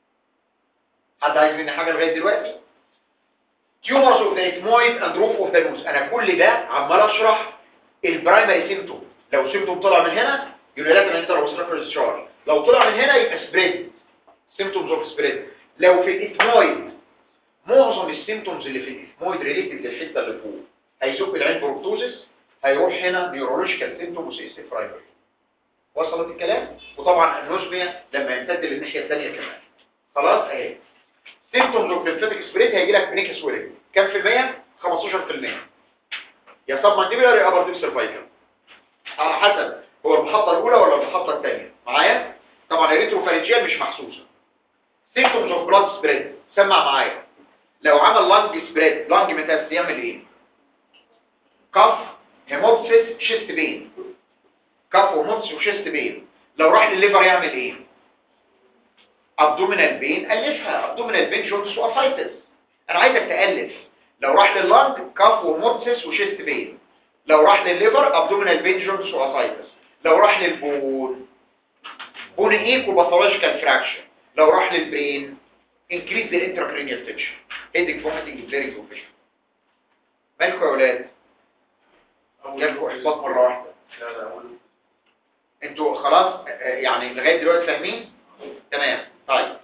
حد عايز مني حاجه لغايه دلوقتي تيومرز اوف ذا ethmoid اند روف اوف ذا نوز انا كل ده عمال اشرح البرايمري سيمتوم لو سيمتوم طلع من هنا يونيلاترال نيزل اوبستراكشن ديسشارج لو طلع من هنا يبقى سبريد سيمتومز اوف سبريد لو في الاثمويد معظم السيمتومز اللي في الاثمويد ريليتد للحته اللي فوق هيزق العين بروبتوزس هيروح هنا نيورولوجيكال سيمتوم وسيستم برايمري وصلت الكلام وطبعا النوزميا لما يمتد للناحيه الثانيه كمان خلاص اهي سيمتومز اوف ليمفاتيك سبريت هيجي لك بنيك سويلنج كام في المية 15% يا سب مانديبيولار يا ابر ديب سيرفايكال على حسب هو المحطه الاولى ولا المحطه الثانيه معايا طبعا الريتروفارنجيال مش محسوسه سيمتومز اوف بلاد سبريد سمع معايا لو عمل لانج سبريد لانج ميتاس يعمل ايه كف هيموبسيس شيست بين كف وهيموبسيس وشيست بين لو راح للليفر يعمل ايه ابدومينال بين الفها ابدومينال بين جونز واسايتس انا عايزك تالف لو راح لللانج كف وهيموبسيس وشيست بين لو راح للليفر ابدومينال بين جونز واسايتس لو راح للبون بون ايكو باثولوجيكال فراكشن لو راح للبرين increase the intracranial tension headache vomiting flaring confusion مالكوا يا اولاد جالكوا احباط مره واحده لا لا أقول انتوا خلاص آه، آه، يعني لغايه دلوقتي فاهمين تمام طيب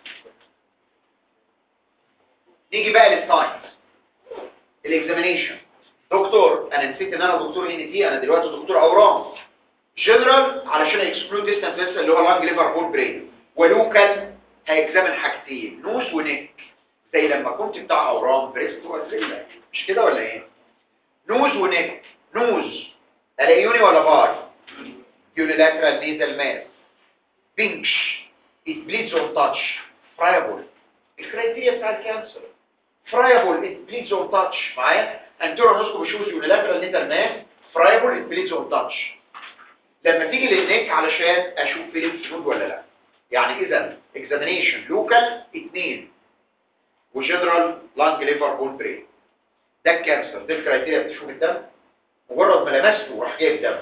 نيجي بقى للساينس الاكزامينيشن دكتور انا نسيت ان انا دكتور ان تي انا دلوقتي دكتور اورام جنرال علشان اكسكلود ديستانس لسه اللي هو لانج ليفر بول برين ولوكال هيكزامن حاجتين نوز ونيك زي لما كنت بتاع اورام بريست وازريلا مش كده ولا ايه نوز ونيك نوز الاقي يوني ولا باي unilateral nasal mass pinch it bleeds on touch friable الكرايتيريا بتاع الكانسر friable it bleeds on touch معايا anterior noscopy shows unilateral nasal mass friable it bleeds on touch لما تيجي للنيك علشان اشوف فيه lymph node ولا لا يعني اذا examination local اتنين وجنرال لانج ليفر بون برين ده الكانسر ده الكرايتيريا بتشوف الدم مجرد ما لمسته راح جايب دم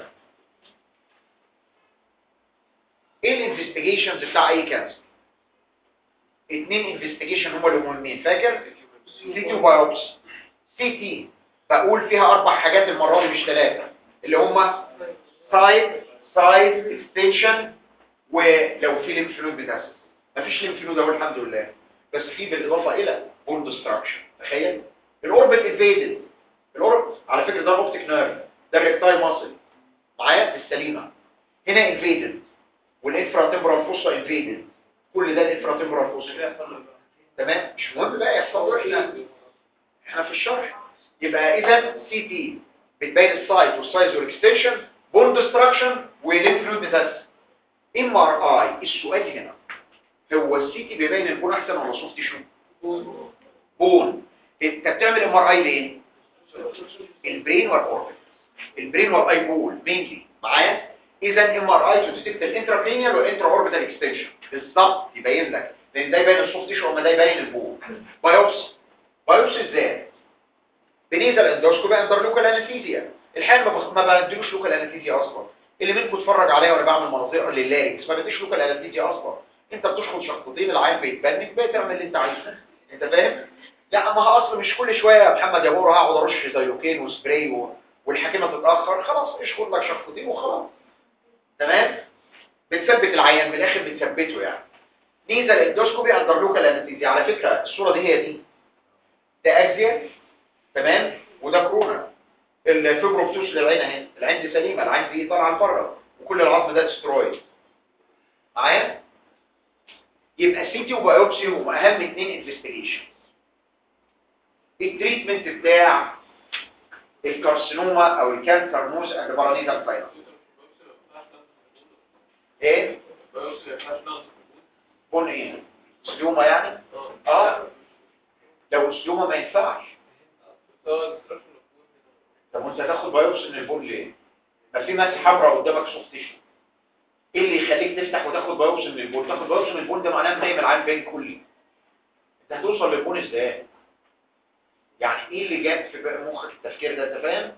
ايه الانفستيجيشنز بتاع اي كانسر اتنين انفستيجيشن هما اللي مهمين فاكر سي تي وبايوبس سي تي بقول فيها اربع حاجات المره دي مش ثلاثه اللي هما سايد سايد اكستنشن ولو في ليمف نود بتاسس مفيش ليمف نود اهو الحمد لله بس في بالاضافه الى بون ديستراكشن تخيل الاوربت انفيدد الاوربت على فكره ده الاوبتيك نيرف ده الريكتاي ماسل معايا السليمه هنا انفيدد والانفرا تمبرال فوسا انفيدد كل ده الانفرا تمبرال فوسا تمام مش مهم بقى يحصل له احنا احنا في الشرح يبقى اذا سي تي بتبين السايز والسايز والاكستنشن بون ديستراكشن وليمف نود ميتاس ام ار اي السؤال هنا هو السي تي بيبين البون احسن ولا سوفت تيشو بون انت بتعمل ام ار اي ليه البرين والاوربت البرين والاي بول مينلي معايا اذا ام ار اي تو ديتكت الانترابرينيال والانترا اوربيتال اكستنشن بالظبط يبين لك لان ده يبين السوفت تيشو وما ده يبين البون بايوبسي بايوبسي ازاي بنيزل اندوسكوبي اندر لوكال انستيزيا الحقيقه ما بخ- ما بديلوش لوكال انستيزيا اصلا اللي منكم اتفرج عليا وانا بعمل مناظير للاريكس ما بديش لوكال انستيزيا اصلا انت بتشخط شخطتين العين بيتبنك بتعمل اللي انت عايزه انت فاهم لا ما هو اصل مش كل شويه يا محمد يا بورا هقعد ارش زيوكين وسبراي و... والحكيمه تتاخر خلاص اشخط لك شخطتين وخلاص تمام بتثبت العيان من الاخر بتثبته يعني نيزل اندوسكوبي اندر لوكال انستيزيا على فكره الصوره دي هي دي ده اكزيال تمام وده كورونا الفيبروبتوس للعين اهي العين دي سليمه العين دي طالعه لبره وكل العظم ده دسترويد معايا يبقى سي تي وبايوبسي هم اهم اثنين انفستيجيشن التريتمنت بتاع الكارسينوما او الكانسر موس اند بارانيتال ساينس ايه بون ايه سليوما يعني اه لو سليوما ما ينفعش طب وانت هتاخد بايوبسي من البون ليه ما في ماسه حمراء قدامك سوفت تيشو ايه اللي يخليك تفتح وتاخد بايوبسي من البون تاخد بايوبسي من البون ده معناه نايم العين بين كلي انت هتوصل للبون ازاي يعني ايه اللي جاب في بقى مخك التفكير ده انت فاهم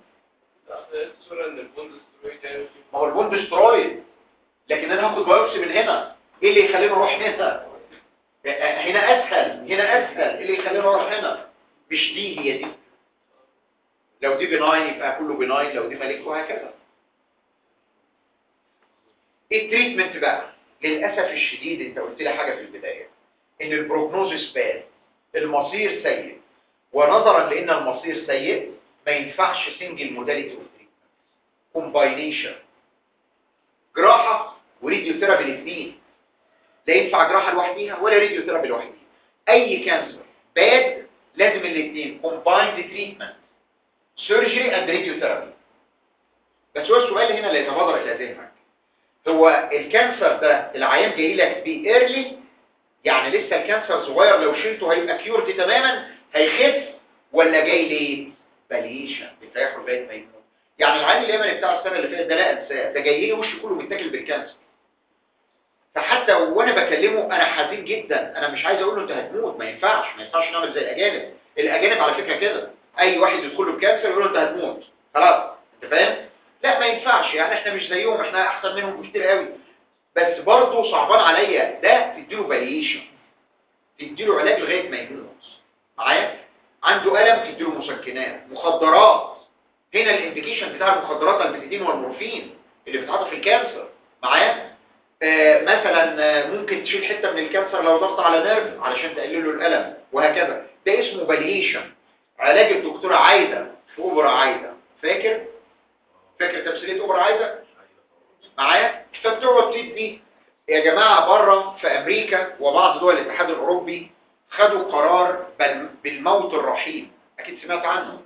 ما هو البون دسترويد لكن انا هاخد بايوبسي من هنا ايه اللي يخليني اروح هنا هنا اسهل هنا اسهل ايه اللي يخليني اروح هنا مش دي هي دي لو دي بناين يبقى كله بناين لو دي مالك وهكذا التريتمنت بقى للاسف الشديد انت قلت لي حاجه في البدايه ان البروجنوزس باد المصير سيء ونظرا لان المصير سيء ما ينفعش سنجل موداليتي اوف تريتمنت كومباينيشن جراحه وراديو ثيرابي الاثنين لا ينفع جراحه لوحديها ولا راديو ثيرابي لوحديها اي كانسر باد لازم الاثنين كومبايند تريتمنت سيرجري اند راديو ثيرابي بس هو السؤال هنا اللي يتبادر الى ذهنك هو الكانسر ده العيان جاي لك بيه ايرلي يعني لسه الكانسر صغير لو شلته هيبقى كيورد تماما هيخف ولا جاي ليه باليشن بتريحه لغايه ما يموت يعني العيان اليمني بتاع السنه اللي فاتت ده لا انساه ده جاي لي وشه كله متاكل بالكانسر فحتى وانا بكلمه انا حزين جدا انا مش عايز اقول له انت هتموت ما ينفعش ما ينفعش نعمل زي الاجانب الاجانب على فكره كده اي واحد يدخل له بكانسر يقول له انت هتموت خلاص انت فاهم لا ما ينفعش يعني احنا مش زيهم احنا احسن منهم بكتير قوي بس برضه صعبان عليا ده تديله باليشن تديله علاج لغايه ما يموت معايا عنده الم تديله مسكنات مخدرات هنا الانديكيشن بتاع المخدرات البنزين والمورفين اللي بتعاطى في الكانسر معايا آه مثلا آه، ممكن تشيل حته من الكانسر لو ضغط على نيرف علشان تقلل له الالم وهكذا ده اسمه باليشن علاج الدكتوره عايده في اوبرا عايده فاكر فاكر تمثيليه اوبرا عايده معايا فبتقعد تدي يا جماعة بره في أمريكا وبعض دول الاتحاد الأوروبي خدوا قرار بال- بالموت الرحيم أكيد سمعت عنه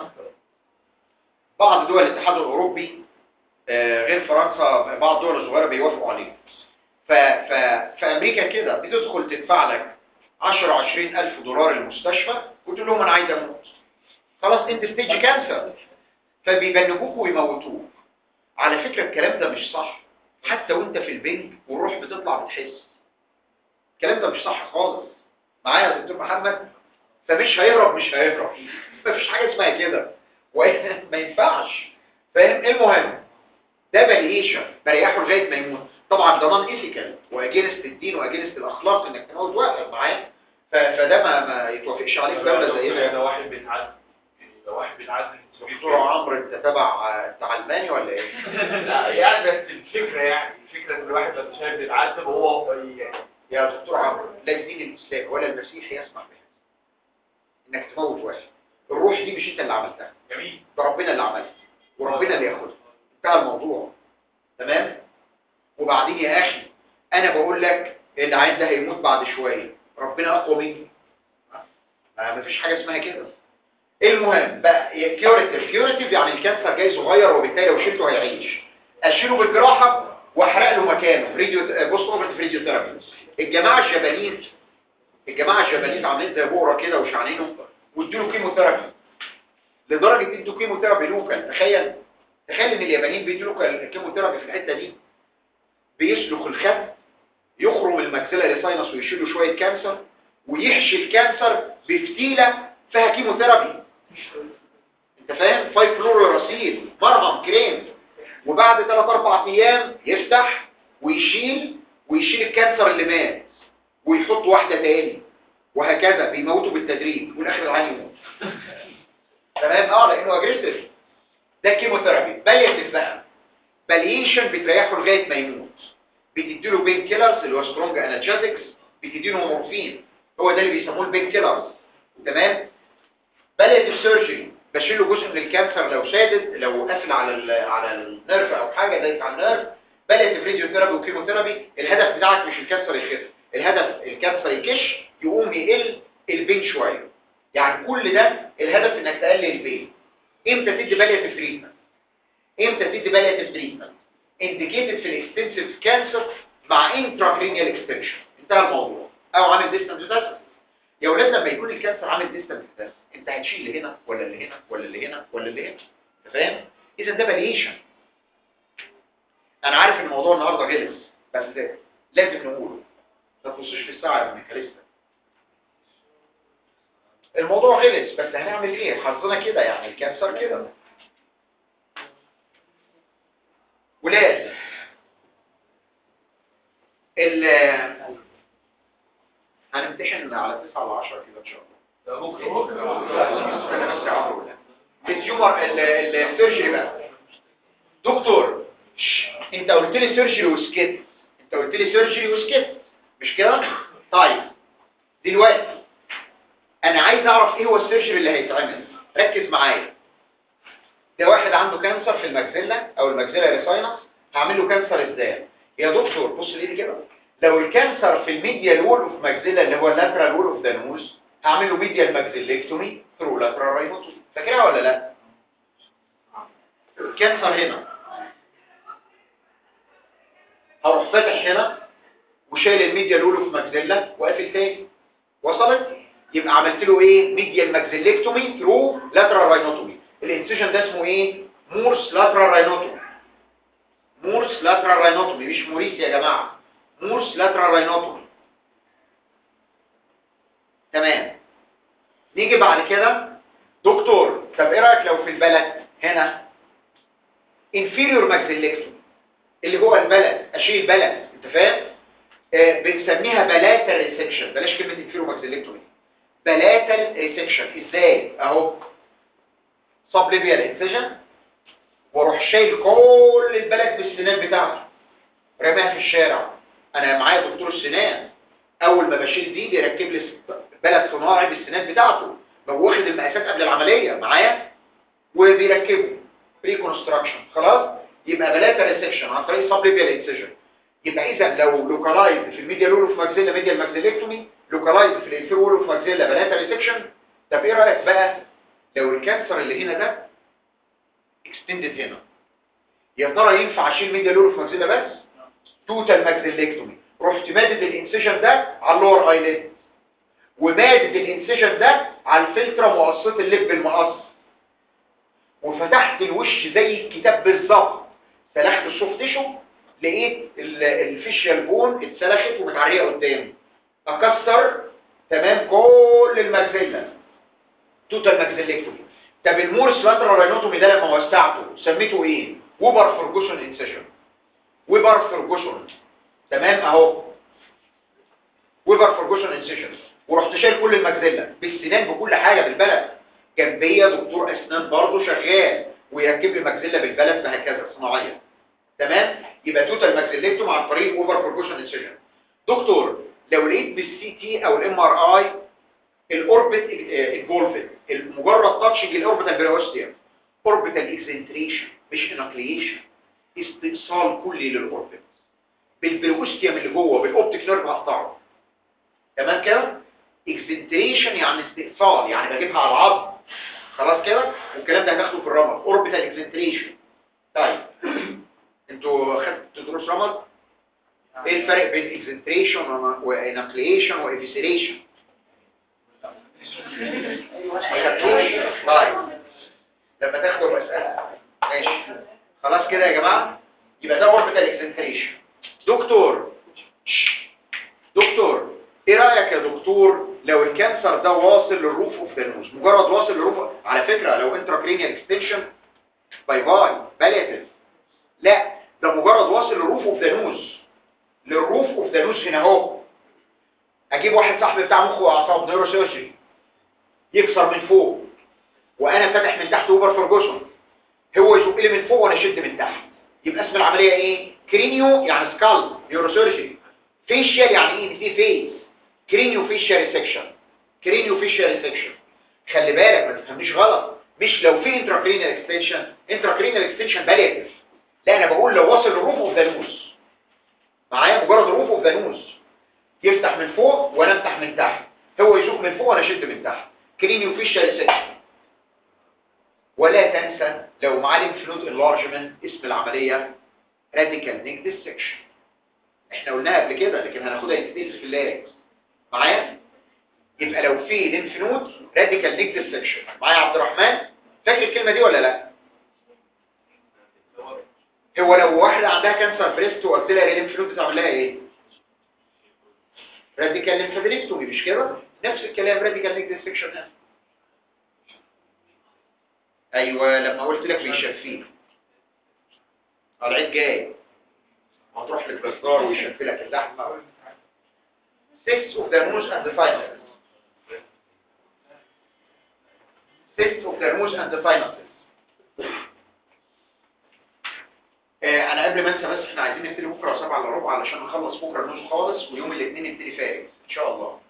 بعض دول الاتحاد الأوروبي آه، غير فرنسا بعض الدول الصغيرة بيوافقوا عليه ف... ف... في أمريكا كده بتدخل تدفع لك 10 20 ألف دولار المستشفى وتقول لهم أنا عايز أموت خلاص أنت ستيج كانسر فبيبنجوك ويموتوك على فكرة الكلام ده مش صح حتى وانت في البنج والروح بتطلع بتحس الكلام ده مش صح خالص معايا يا دكتور محمد فمش هيهرب مش هيهرب مفيش حاجة اسمها كده و- ما ينفعش فاهم المهم ده باليشن بريحه لغاية ما يموت طبعا ده نون ايثيكال واجينست الدين واجينست الاخلاق انك تموت واحد معايا ف- فده ما, ما يتوافقش عليه في دولة زينا ده واحد بيتعذب ده واحد بيتعذب دكتور عمرو انت تبع بتاع الماني ولا ايه؟ لا يعني بس الفكرة يعني الفكرة ان الواحد لما شايف بيتعذب هو يعني يا دكتور عمرو لا الدين الاسلامي ولا المسيحي يسمح بها انك تموت واحد الروح دي مش انت اللي عملتها جميل ده ربنا اللي عملها وربنا اللي ياخدها انتهى الموضوع تمام وبعدين يا اخي انا بقول لك العين ده هيموت بعد شويه ربنا اقوى مني ما مفيش حاجه اسمها كده المهم بقى كيوريتيف كيوريتيف يعني الكانسر جاي صغير وبالتالي لو شلته هيعيش اشيله بالجراحه واحرق له مكانه راديو بوست اوبرتيف راديو ثيرابي الجماعه الجبانيت الجماعه الجبانيت عاملين زي بقره كده وشعنينه وادوا كيموثيرابي لدرجه ادوا كيموثيرابي لوكال تخيل تخيل ان اليابانيين بيدوا لوكال كيموثيرابي في الحته دي بيسلخ الخد يخرم الماكسيلاري ساينس ويشيلوا شويه كانسر ويحشي الكانسر بفتيله فيها كيموثيرابي انت فاهم فايف فلوروراسيل مرهم كريم وبعد 3 4 ايام يفتح ويشيل ويشيل الكانسر اللي مات ويحط واحده تاني وهكذا بيموتوا بالتدريج والاخر العين يموت تمام اه لانه اجريسيف ده كيموثيرابي بالياتيف بقى باليشن بتريحه لغايه ما يموت بتديله بين كيلرز اللي هو سترونج انالجيتكس بتديله مورفين هو ده اللي بيسموه البين كيلرز تمام بالياتيف سيرجري بشيله جزء من الكانسر لو سادد لو قافل على ال على النيرف او حاجه ضايق على النيرف بالياتيف راديو ثيرابي وكيموثيرابي الهدف بتاعك مش الكانسر يخف الهدف الكانسر يكش يقوم يقل البين شويه يعني كل ده الهدف انك تقلل البين امتى تدي بالياتيف تريتمنت امتى تدي بالياتيف تريتمنت انديكيتد في الاكستنسيف كانسر مع انتراكرينيال اكستنشن انتهى الموضوع او عامل ديستنس بس يا ولاد لما يكون الكانسر عامل ديستنس بس انت هتشيل اللي هنا ولا اللي هنا ولا اللي هنا ولا اللي هنا انت فاهم اذا ده باليشن انا عارف ان الموضوع النهارده غلس بس لازم نقوله ما تبصوش في الساعه يا ابن كاليستا الموضوع غلس بس هنعمل ايه حظنا كده يعني الكانسر كده ولاد ال هنمتحن على 9 ل 10 كده ان شاء الله ده ممكن ممكن انا بس عمرو ولا التيومر ال- ال- السيرجري بقى دكتور شش، انت قلت لي سيرجري وسكت انت قلت لي سيرجري وسكت مش كده طيب دلوقتي انا عايز اعرف ايه هو السيرجري اللي هيتعمل ركز معايا ده واحد عنده كانسر في المجزلة او المجزلة ريساينس هعمل له كانسر ازاي يا دكتور بص لي كده لو الكانسر في الميديال وول اوف ماكسيلا اللي هو اللاترال وول اوف ذا نوز هعمل له ميديال ماكسيلكتومي ثرو لاترال راينوتومي فاكرها ولا لا الكانسر هنا هروح فاتح هنا وشايل الميديال وول اوف ماكسيلا وقافل تاني وصلت يبقى عملت له ايه ميديال ماكسيلكتومي ثرو لاترال راينوتومي الانسيجن ده اسمه ايه مورس لاترال راينوتومي مورس لاترال راينوتومي مش موريس يا جماعه مورس لاترال راينوتومي تمام نيجي بعد كده دكتور طب ايه رايك لو في البلد هنا انفيريور ماكسيلكتومي اللي هو البلد اشيل البلد انت فاهم آه بنسميها بلاتال ريسكشن بلاش كلمه انفيريور ماكسيلكتومي بلاتال ريسكشن ازاي اهو سبليبيال انسجن واروح شايل كل البلد بالسنان بتاعته رماها في الشارع انا معايا دكتور السنان اول ما بشيل دي بيركب لي بلد صناعي بالسنان بتاعته بقى واخد المقاسات قبل العمليه معايا وبيركبه ريكونستراكشن خلاص يبقى بلاتا ريسكشن عن طريق سبليبيال انسجن يبقى اذا لو لوكالايز في الميديال وول اوف ماكسيلا ميديال ماكسيلكتومي لوكالايز في الانفير وول اوف ماكسيلا بلاتا ريسكشن طب ايه رايك بقى لو الكانسر اللي هنا ده اكستندد هنا يا ترى ينفع اشيل ميديال وول اوف ماكسيلا بس توتال ماكسيلكتومي رحت مادد الانسيجن ده على اللور ايليد ومادد الانسيجن ده على الفلتره مقصه اللب المقص وفتحت الوش زي الكتاب بالظبط سلخت السوفت تيشو لقيت الفيشيال بون اتسلخت ومتعريه قدامي اكسر تمام كل الماكسيلا توتال ماكسيلكتومي طب المورس لاترال راينوتومي ده لما وسعته سميته ايه وبر فرجوشن انسيجن وبر فرجوشن تمام اهو ويبر فرجوشن انسيشن ورحت شايل كل المجزله بالسنان بكل حاجه بالبلد جنبيه دكتور اسنان برضه شغال ويركب لي مجزله بالبلد وهكذا صناعيه تمام يبقى توتال ماكسيلكتوم عن طريق اوفر فرجوشن انسيشن دكتور لو لقيت بالسي تي او الام ار اي الاوربت انفولفد مجرد تاتشنج الاوربيتال بريوستيوم اوربيتال اكسنتريشن مش انكليشن استئصال كلي للاوربت بالبروستيوم اللي جوه بالاوبتيك نيرف هقطعه تمام كده اكسنتريشن يعني استئصال يعني بجيبها على العظم خلاص كده والكلام ده هناخده في الرمل اوربيتال اكسنتريشن طيب انتوا خدتوا دروس رمل ايه الفرق بين اكسنتريشن وانكليشن وافيسيريشن ما خدتوش طيب لما تاخدوا مساله ماشي خلاص كده يا جماعه يبقى ده اوربيتال اكسنتريشن دكتور دكتور ايه رايك يا دكتور لو الكانسر ده واصل للروف اوف ذا نوز مجرد واصل للروف على فكره لو انتراكرينيال اكستنشن باي باي باليتيف لا ده مجرد واصل للروف اوف ذا نوز للروف اوف ذا نوز هنا اهو اجيب واحد صاحبي بتاع مخ واعصاب نيوروسيرجري يكسر من فوق وانا فاتح من تحت اوفر فرجوشن هو يزق لي من فوق وانا اشد من تحت يبقى اسم العمليه ايه كرينيو يعني سكال نيوروسيرجري فيشيال يعني ايه دي فيس كرينيو فيشيال ريسكشن كرينيو فيشيال ريسكشن خلي بالك ما تفهمنيش غلط مش لو في انتراكرينيال اكستنشن انتراكرينيال اكستنشن باليتيف لا انا بقول لو وصل للروف اوف ذا نوز معايا مجرد الروف اوف ذا نوز يفتح من فوق وانا افتح من تحت هو يزوق من فوق وانا اشد من تحت كرينيو فيشيال ريسكشن ولا تنسى لو معالم فلوت انلارجمنت اسم العمليه راديكال نيك ديسكشن احنا قلناها قبل كده لكن هناخدها ديتيلز في اللاركس معايا يبقى لو في لينف نود راديكال نيك ديسكشن معايا عبد الرحمن فاكر الكلمه دي ولا لا هو لو واحده عندها كانسر بريست واكسيلاري لينف نود بتعمل لها ايه راديكال ليمفادريكتومي مش كده نفس الكلام راديكال نيك ديسكشن هنا ايوه لما قلت لك بيشفيك العيد جاي هتروح للجزار ويشفي لك اللحمه six of the nose and the sinuses six of the nose and the sinuses آه انا قبل ما انسى بس احنا عايزين نبتدي بكره 7 الا ربع علشان نخلص بكره النوز خالص ويوم الاثنين نبتدي فارس ان شاء الله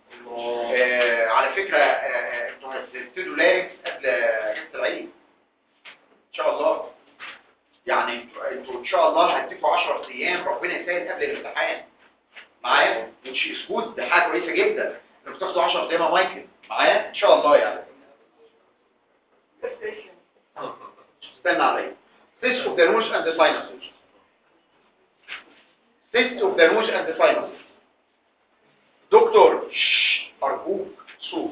آه على فكره آه انتوا هتبتدوا لاركس قبل اجازه العيد ان شاء الله يعني انتوا ان شاء الله هتدفعوا 10 ايام ربنا يسهل قبل الامتحان معايا which is good ده حاجه كويسه جدا انك تاخدوا 10 ايام يا مايكل معايا ان شاء الله يعني استنى عليا cyst of the nose and the sinuses cyst of the nose and the sinuses دكتور شش، ارجوك صوت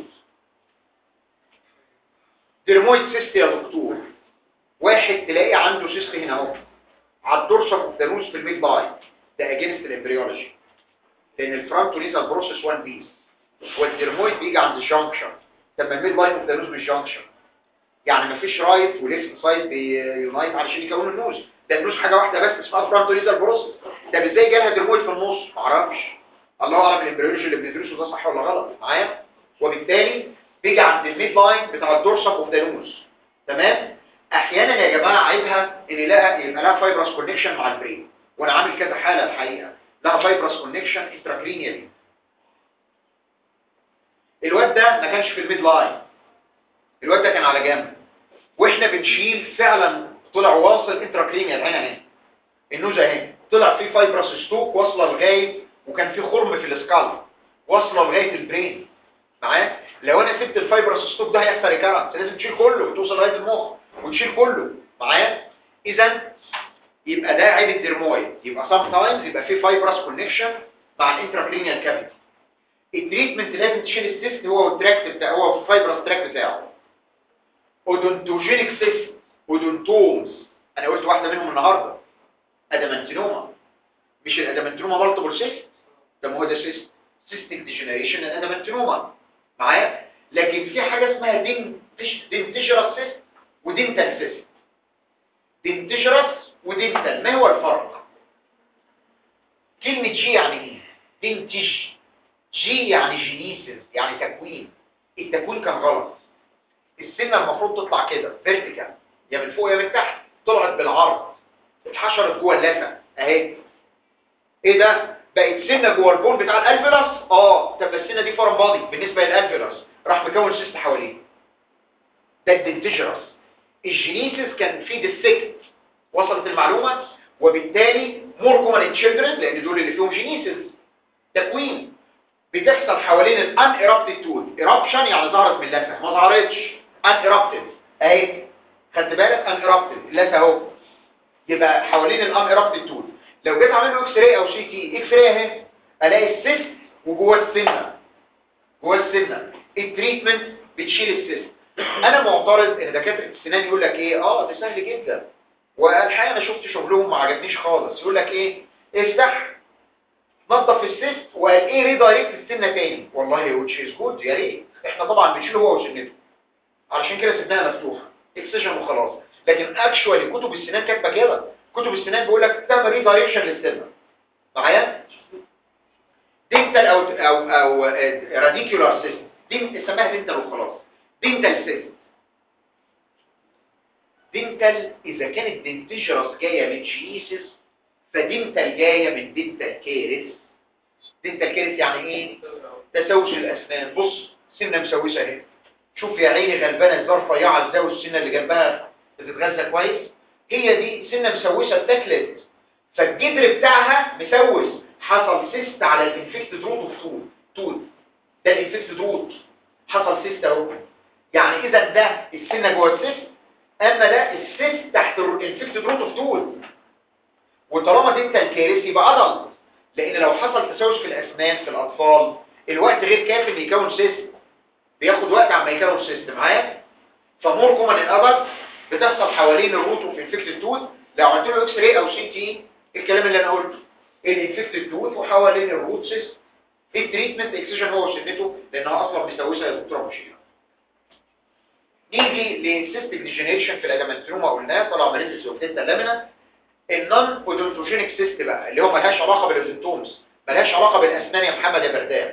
درمويد سيست يا دكتور واحد تلاقي عنده سيست هنا اهو على الدورسال اوف ذا نوز في الميد لاين ده اجينست الامبريولوجي لان الفرونتو نيزال بروسيس 1 بيس والدرمويد بيجي عند الجنكشن طب ما الميد لاين اوف ذا نوز مش جنكشن يعني مفيش رايت وليفت سايد بيونايت علشان يكونوا النوز ده النوز حاجه واحده بس اسمها فرونتو نيزال بروسيس طب ازاي جالها درمويد في النص معرفش الله اعلم الامبريولوجي اللي بندرسه ده صح ولا غلط معايا وبالتالي بيجي عند الميد لاين بتاع الدورسال اوف ذا نوز تمام احيانا يا جماعه عيبها ان يلاقي يبقى لها فايبرس كونكشن مع البرين وانا عامل كذا حاله الحقيقه لها فايبرس كونكشن انتراكرينيالي الواد ده ما كانش في الميد لاين الواد ده كان على جنب واحنا بنشيل فعلا طلع واصل انتراكرينيال هنا هنا النوزه اهي طلع فيه فايبرس ستوك واصله لغايه وكان فيه خرم في السكال واصله لغايه البرين معايا لو انا سبت الفايبرس ستوك ده هيحصل ريكارنس لازم تشيل كله توصل لغايه المخ وتشيل كله معايا اذا يبقى ده عيب الدرمويد يبقى سام تايمز يبقى في فايبرس كونكشن مع الانتراكرينيال كافيتي التريتمنت لازم تشيل السيست هو والتراكت بتاعه هو الفايبرس تراكت بتاعه اودونتوجينيك سيست اودونتومز انا قلت واحده منهم النهارده ادامانتينوما مش الادامانتينوما مالتيبل سيست ده ما هو ده سيست سيستيك ديجنريشن الادامانتينوما معايا لكن في حاجه اسمها دين دينتيجرس سيست ودينتال سيست دينتيجرس ودينتال ما هو الفرق كلمة جي يعني ايه دينتيج جي يعني جينيسيس يعني تكوين التكوين كان غلط السنة المفروض تطلع كده فيرتيكال يا من فوق يا من تحت طلعت بالعرض اتحشرت جوه اللثه اهي ايه ده بقت سنه جوه البول بتاع الالفيروس اه طب السنه دي فورم بادي بالنسبه للالفيروس راح مكون سيست حواليه ده الدنتجرس الجينيسيس كان فيه ديفكت وصلت المعلومه وبالتالي مور كومن تشيلدرن لان دول اللي فيهم جينيسيس تكوين بتحصل حوالين الان ايرابتد تول ايرابشن يعني ظهرت من اللثه ما ظهرتش ان ايرابتد اهي خدت بالك ان ايرابتد اللثه اهو يبقى حوالين الان ايرابتد تول لو جيت اعمل له اكس راي او سي تي اكس راي اهي الاقي السيست وجوه السنه جوه السنه التريتمنت بتشيل السيست انا معترض ان دكاتره السنان يقول لك ايه اه ده سهل جدا والحقيقه انا شفت شغلهم ما عجبنيش خالص يقول لك ايه افتح نظف السيست وقال ايه ريدايركت السنه تاني والله وتش از جود يا ريت احنا طبعا بنشيله هو وسنته علشان كده سنها مفتوحه اكسجن وخلاص لكن اكشوالي كتب السنان كاتبه كده كتب السنان بيقول لك تعمل ريدايركشن للسنه معايا دينتال او او او راديكولار سيست دي اسمها دينتال وخلاص دينتال سيست دينتال اذا كانت دينتيجرس جايه من جينيسيس فدينتال جايه من دينتال كيرس دينتال كيرس يعني ايه تسوس الاسنان بص سنه مسوسه اهي شوف يا عيني غلبانه ازاي رفيعه ازاي والسنه اللي جنبها بتتغذى كويس هي دي سنه مسوسه اتاكلت فالجدر بتاعها مسوس حصل سيست على الانفكتد روت اوف طول طول ده الانفكتد روت حصل سيست اهو يعني اذا ده السنه جوه السيست اما ده السيست تحت الانفكتد روت اوف طول وطالما دي انت الكارثي يبقى عضل لان لو حصل تسوس في الاسنان في الاطفال الوقت غير كافي ان يكون سيست بياخد وقت عما يكون سيست معايا فمور كومن الادلت بتحصل حوالين الروت اوف انفكتد توت لو عملت له اكس راي او سي تي الكلام اللي انا قلته الانفكتد توت وحوالين الروت سيست التريتمنت اكسجن هو وسنته لانها اصلا مسوسه يا دكتوره مشيره نيجي للسيستيك ديجنريشن في الادامنتروما قلناه طلع مريض سوفتيتا لامينا النون اودونتوجينيك سيست بقى اللي هو ملهاش علاقه بالسيمتومز ملهاش علاقه بالاسنان يا محمد يا بردان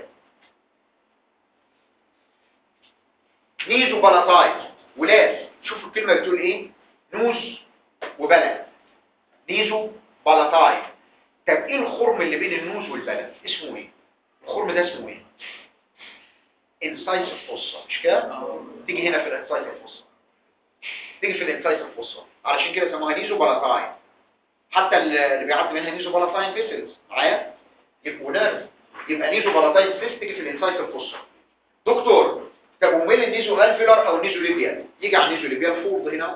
نيزو بلاتايت ولاد شوفوا الكلمه بتقول ايه نوز وبلد نيزو بلاتايت طب ايه الخرم اللي بين النوز والبلد اسمه ايه الخرم ده اسمه ايه انسايس الفصة مش كده تيجي هنا في الانسايس الفصة تيجي في الانسايتال فوسا علشان كده سموها نيزو بالاتاين حتى اللي بيعدي منها نيزو بالاتاين فيسلز معايا يبقوا نيرف يبقى نيزو بالاتاين فيس تيجي في الانسايتال فوسا دكتور طب ومين النيزو الفيلر او النيزو ليبيال يجي على النيزو ليبيال فولد هنا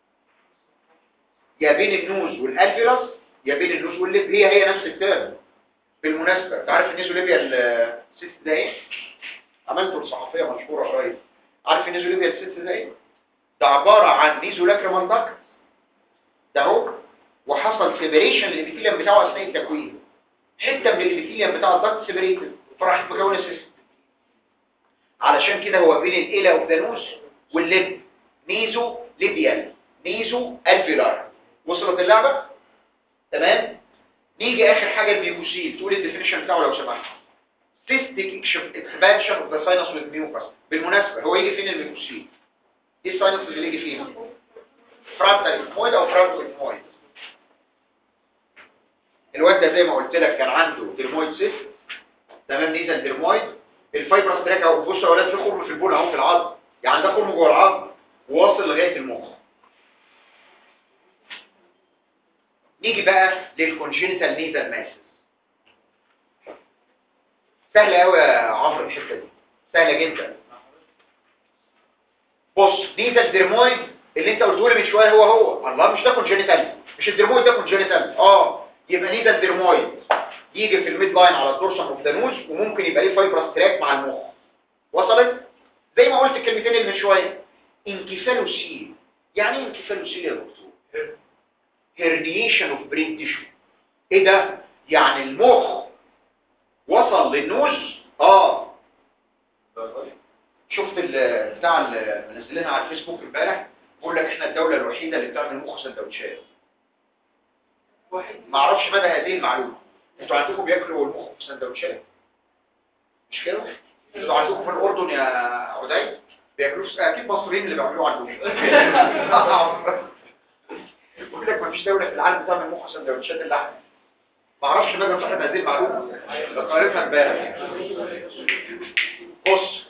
يا بين النوز والالفيلس يا بين النوز والليب هي هي نفس الترم بالمناسبة انت عارف النيزو ليبيا الست ده ايه عملته الصحفية مشهورة قريب عارف النيزو ليبيا الست ده ايه ده عبارة عن نيزو لاكريمال داكت ده اهو وحصل سيبريشن للابيثيليوم بتاعه اثناء التكوين حتة من الابيثيليوم بتاع الداكت سيبريتد فراحت مكونة سيستم علشان كده هو بين الإله والدانوس واللب نيزو ليبيال نيزو الفيلار وصلت اللعبة تمام نيجي اخر حاجة الميوكوسيل تقول الديفينيشن بتاعه لو سمحت cystic expansion of the sinus with mucus بالمناسبة هو يجي فين الميوكوسيل ايه الساينس اللي يجي فيها فرانتال اتمويد او فرانتو اتمويد الواد ده زي ما قلت لك كان عنده ديرمويد سيست تمام نيزل ديرمويد الفايبرس تراك اهو بص يا اولاد في خرم في البون اهو في العظم يعني ده خرم جوه العظم وواصل لغايه المخ نيجي بقى للكونجينيتال نيزل ماسس سهله قوي يا عمرو الحته دي سهله جدا بص نيزل ديرمويد اللي انت قلته لي من شويه هو هو الله مش ده كونجينيتال مش الديرمويد ده كونجينيتال اه يبقى نيزل ديرمويد يجي في الميد لاين على الدورسم اوف ذا نوز وممكن يبقى ليه فايبرس تراك مع المخ وصلت زي ما قلت الكلمتين اللي من شويه انكفالوسيل يعني ايه انكفالوسيل يا دكتور هيرنيشن اوف برين تيشو ايه ده يعني المخ وصل للنوز اه شفت ال- بتاع اللي منزلينها على الفيسبوك امبارح بيقول لك احنا الدوله الوحيده اللي بتعمل مخ سندوتشات ما اعرفش مدى هذه المعلومه انتوا عندكم بياكلوا المخ في سندوتشات مش كده انتوا عندكم في الاردن يا عدي بياكلوه اكيد مصريين اللي بيعملوه عندهم بيقول لك مفيش دوله في العالم بتعمل مخ سندوتشات اللحم ما اعرفش مدى صحه هذه المعلومه ده قريتها امبارح بص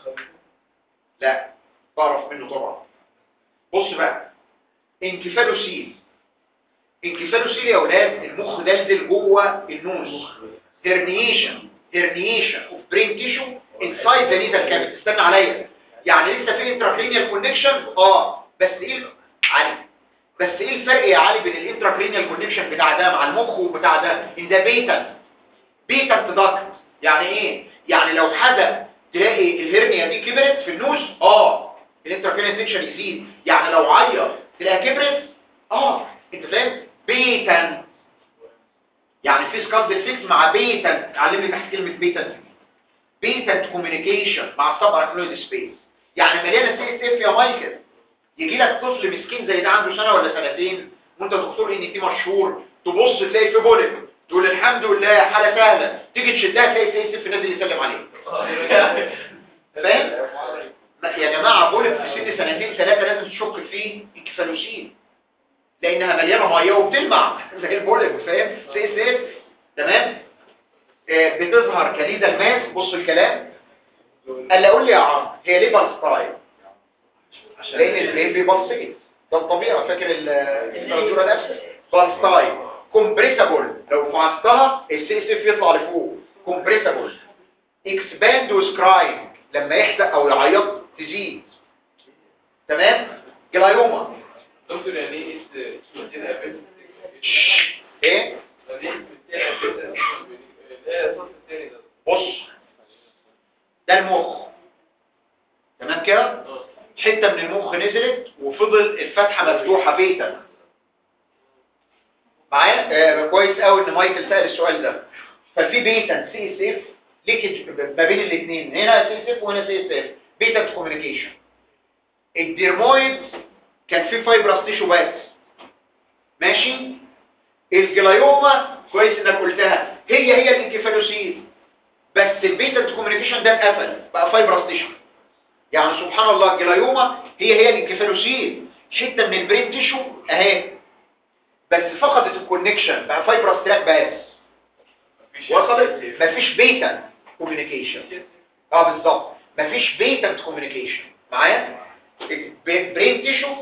لا بعرف منه طبعا بص بقى انكفالوسيل انكفالوسيل يا اولاد المخ دلدل جوه النوز هرنيشن هرنيشن اوف برين تيشو انسايد ذا نيزل كافيتي استنى عليا يعني لسه في انتراكرينيال كونكشن اه بس ايه ال- علي بس ايه الفرق يا علي بين الانتراكرينيال كونكشن بتاع ده مع المخ وبتاع ده ان ده بيتا بيتا داكت يعني ايه يعني لو حدا تلاقي الهرنيا دي كبرت في النوز اه الانتراكرينيال كونكشن يزيد يعني لو عيط تلاقيها كبرت اه انت فاهم بيتا يعني في سكال ديفكت مع بيتا علمني تحت كلمه بيتا دي بيتا كوميونيكيشن مع السب اركنويد سبيس يعني مليانه سي اس اف يا مايكل يجي لك طفل مسكين زي ده عنده سنه ولا سنتين وانت دكتور ان تي مشهور تبص تلاقي في بوليك تقول الحمد لله حاله سهله تيجي تشدها تلاقي سي اس اف نازل يسلم عليك فاهم ما- يا جماعه بوليك في سن سنتين ثلاثه لازم تشك فيه انكفالوسين لانها مليانه ميه وبتلمع زي البوليك فاهم سي اس اف تمام آه، بتظهر كليدا الماس بص الكلام قال لي قول لي يا عم هي ليه بالستايل لان البرين بيبلسيت ده الطبيعه فاكر التراتورا نفسه بالستايل كومبريسابل لو فعصتها السي اس اف يطلع لفوق كومبريسابل اكسباند وسكرايب لما يحدق او يعيط تزيد تمام جلايوما دكتور يعني ايه اسم كده افكت ايه يعني ايه اسم كده ايه الصوت التاني ده بص ده المخ تمام كده حته من المخ نزلت وفضل الفتحه مفتوحه بيتا معايا آه كويس قوي ان مايكل سال السؤال ده ففي بيتا سي اس اف ليكج ما بين الاثنين هنا سي اس اف وهنا سي اس اف بيتا كوميونيكيشن الديرمويد كان فيه فايبرس تيشو بس ماشي الجلايوما كويس انك قلتها هي هي الانكفالوسيل بس البيتا كوميونيكيشن ده اتقفل بقى فايبرس تيشو يعني سبحان الله الجلايوما هي هي الانكفالوسيل حته من البرين تيشو اهي بس فقدت الكونكشن بقى فايبرس تراك بس وصلت مفيش بيتا كوميونيكيشن اه بالظبط مفيش بيتا كوميونيكيشن معايا برين تيشو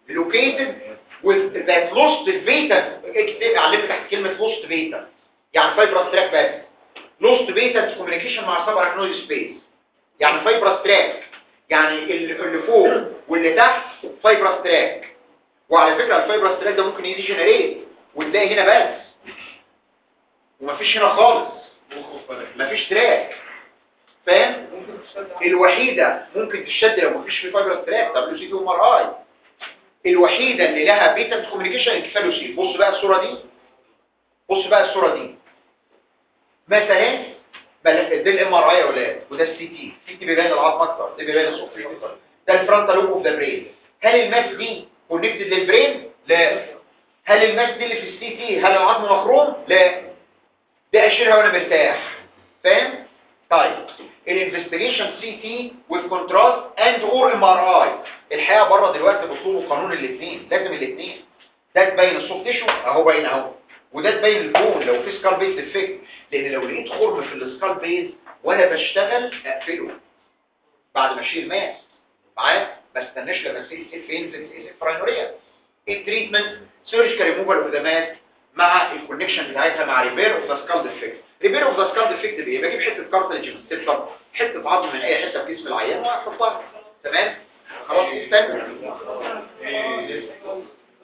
located with that lost beta اكتب علمت تحت كلمة lost beta يعني fibrous tract بس lost beta communication مع subarachnoid space يعني fibrous tract يعني ال- اللي فوق واللي تحت fibrous tract وعلى فكرة الفايبرس تراك ده ممكن يجي جنريت وتلاقي هنا بس ومفيش هنا خالص مفيش تراك فاهم الوحيدة ممكن تشد لو مفيش في فايبرس تراك طب له سي ام ار اي الوحيدة اللي لها بيتا كوميونيكيشن انكفالوسي بص بقى الصورة دي بص بقى الصورة دي مثلا بل- ده الام ار اي يا اولاد وده السي تي السي تي بيبان العظم اكتر ده بيبان الصوف اكتر ده الفرونتال لوب اوف ذا برين هل الماس دي كونكتد للبرين لا هل الماس دي اللي في السي تي هل العظم مخروم لا ده اشيلها وانا مرتاح فاهم طيب الانفستيجيشن سي تي with contrast and or ام ار اي الحقيقه بره دلوقتي بيطلبوا قانون الاثنين لازم الاثنين ده تبين السوفت تيشو اهو باين اهو وده تبين البون لو في سكال بيز افكت لان لو لقيت خرم في السكال بيز وانا بشتغل اقفله بعد ما اشيل ماس معايا ما استناش لما السي اس ينزل سي اس برايمريا التريتمنت سيرجيكال ريموفال اوف ذا ماس مع الكونكشن بتاعتها مع ريبير اوف ذا سكال ديفكت ريبير اوف ذا سكال ديفكت بايه بجيب حته كارتلج من السيبتم حته عظم من اي حته في جسم العيان واحطها تمام خلاص استنى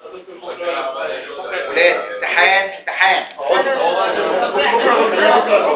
ولاد امتحان امتحان اقعد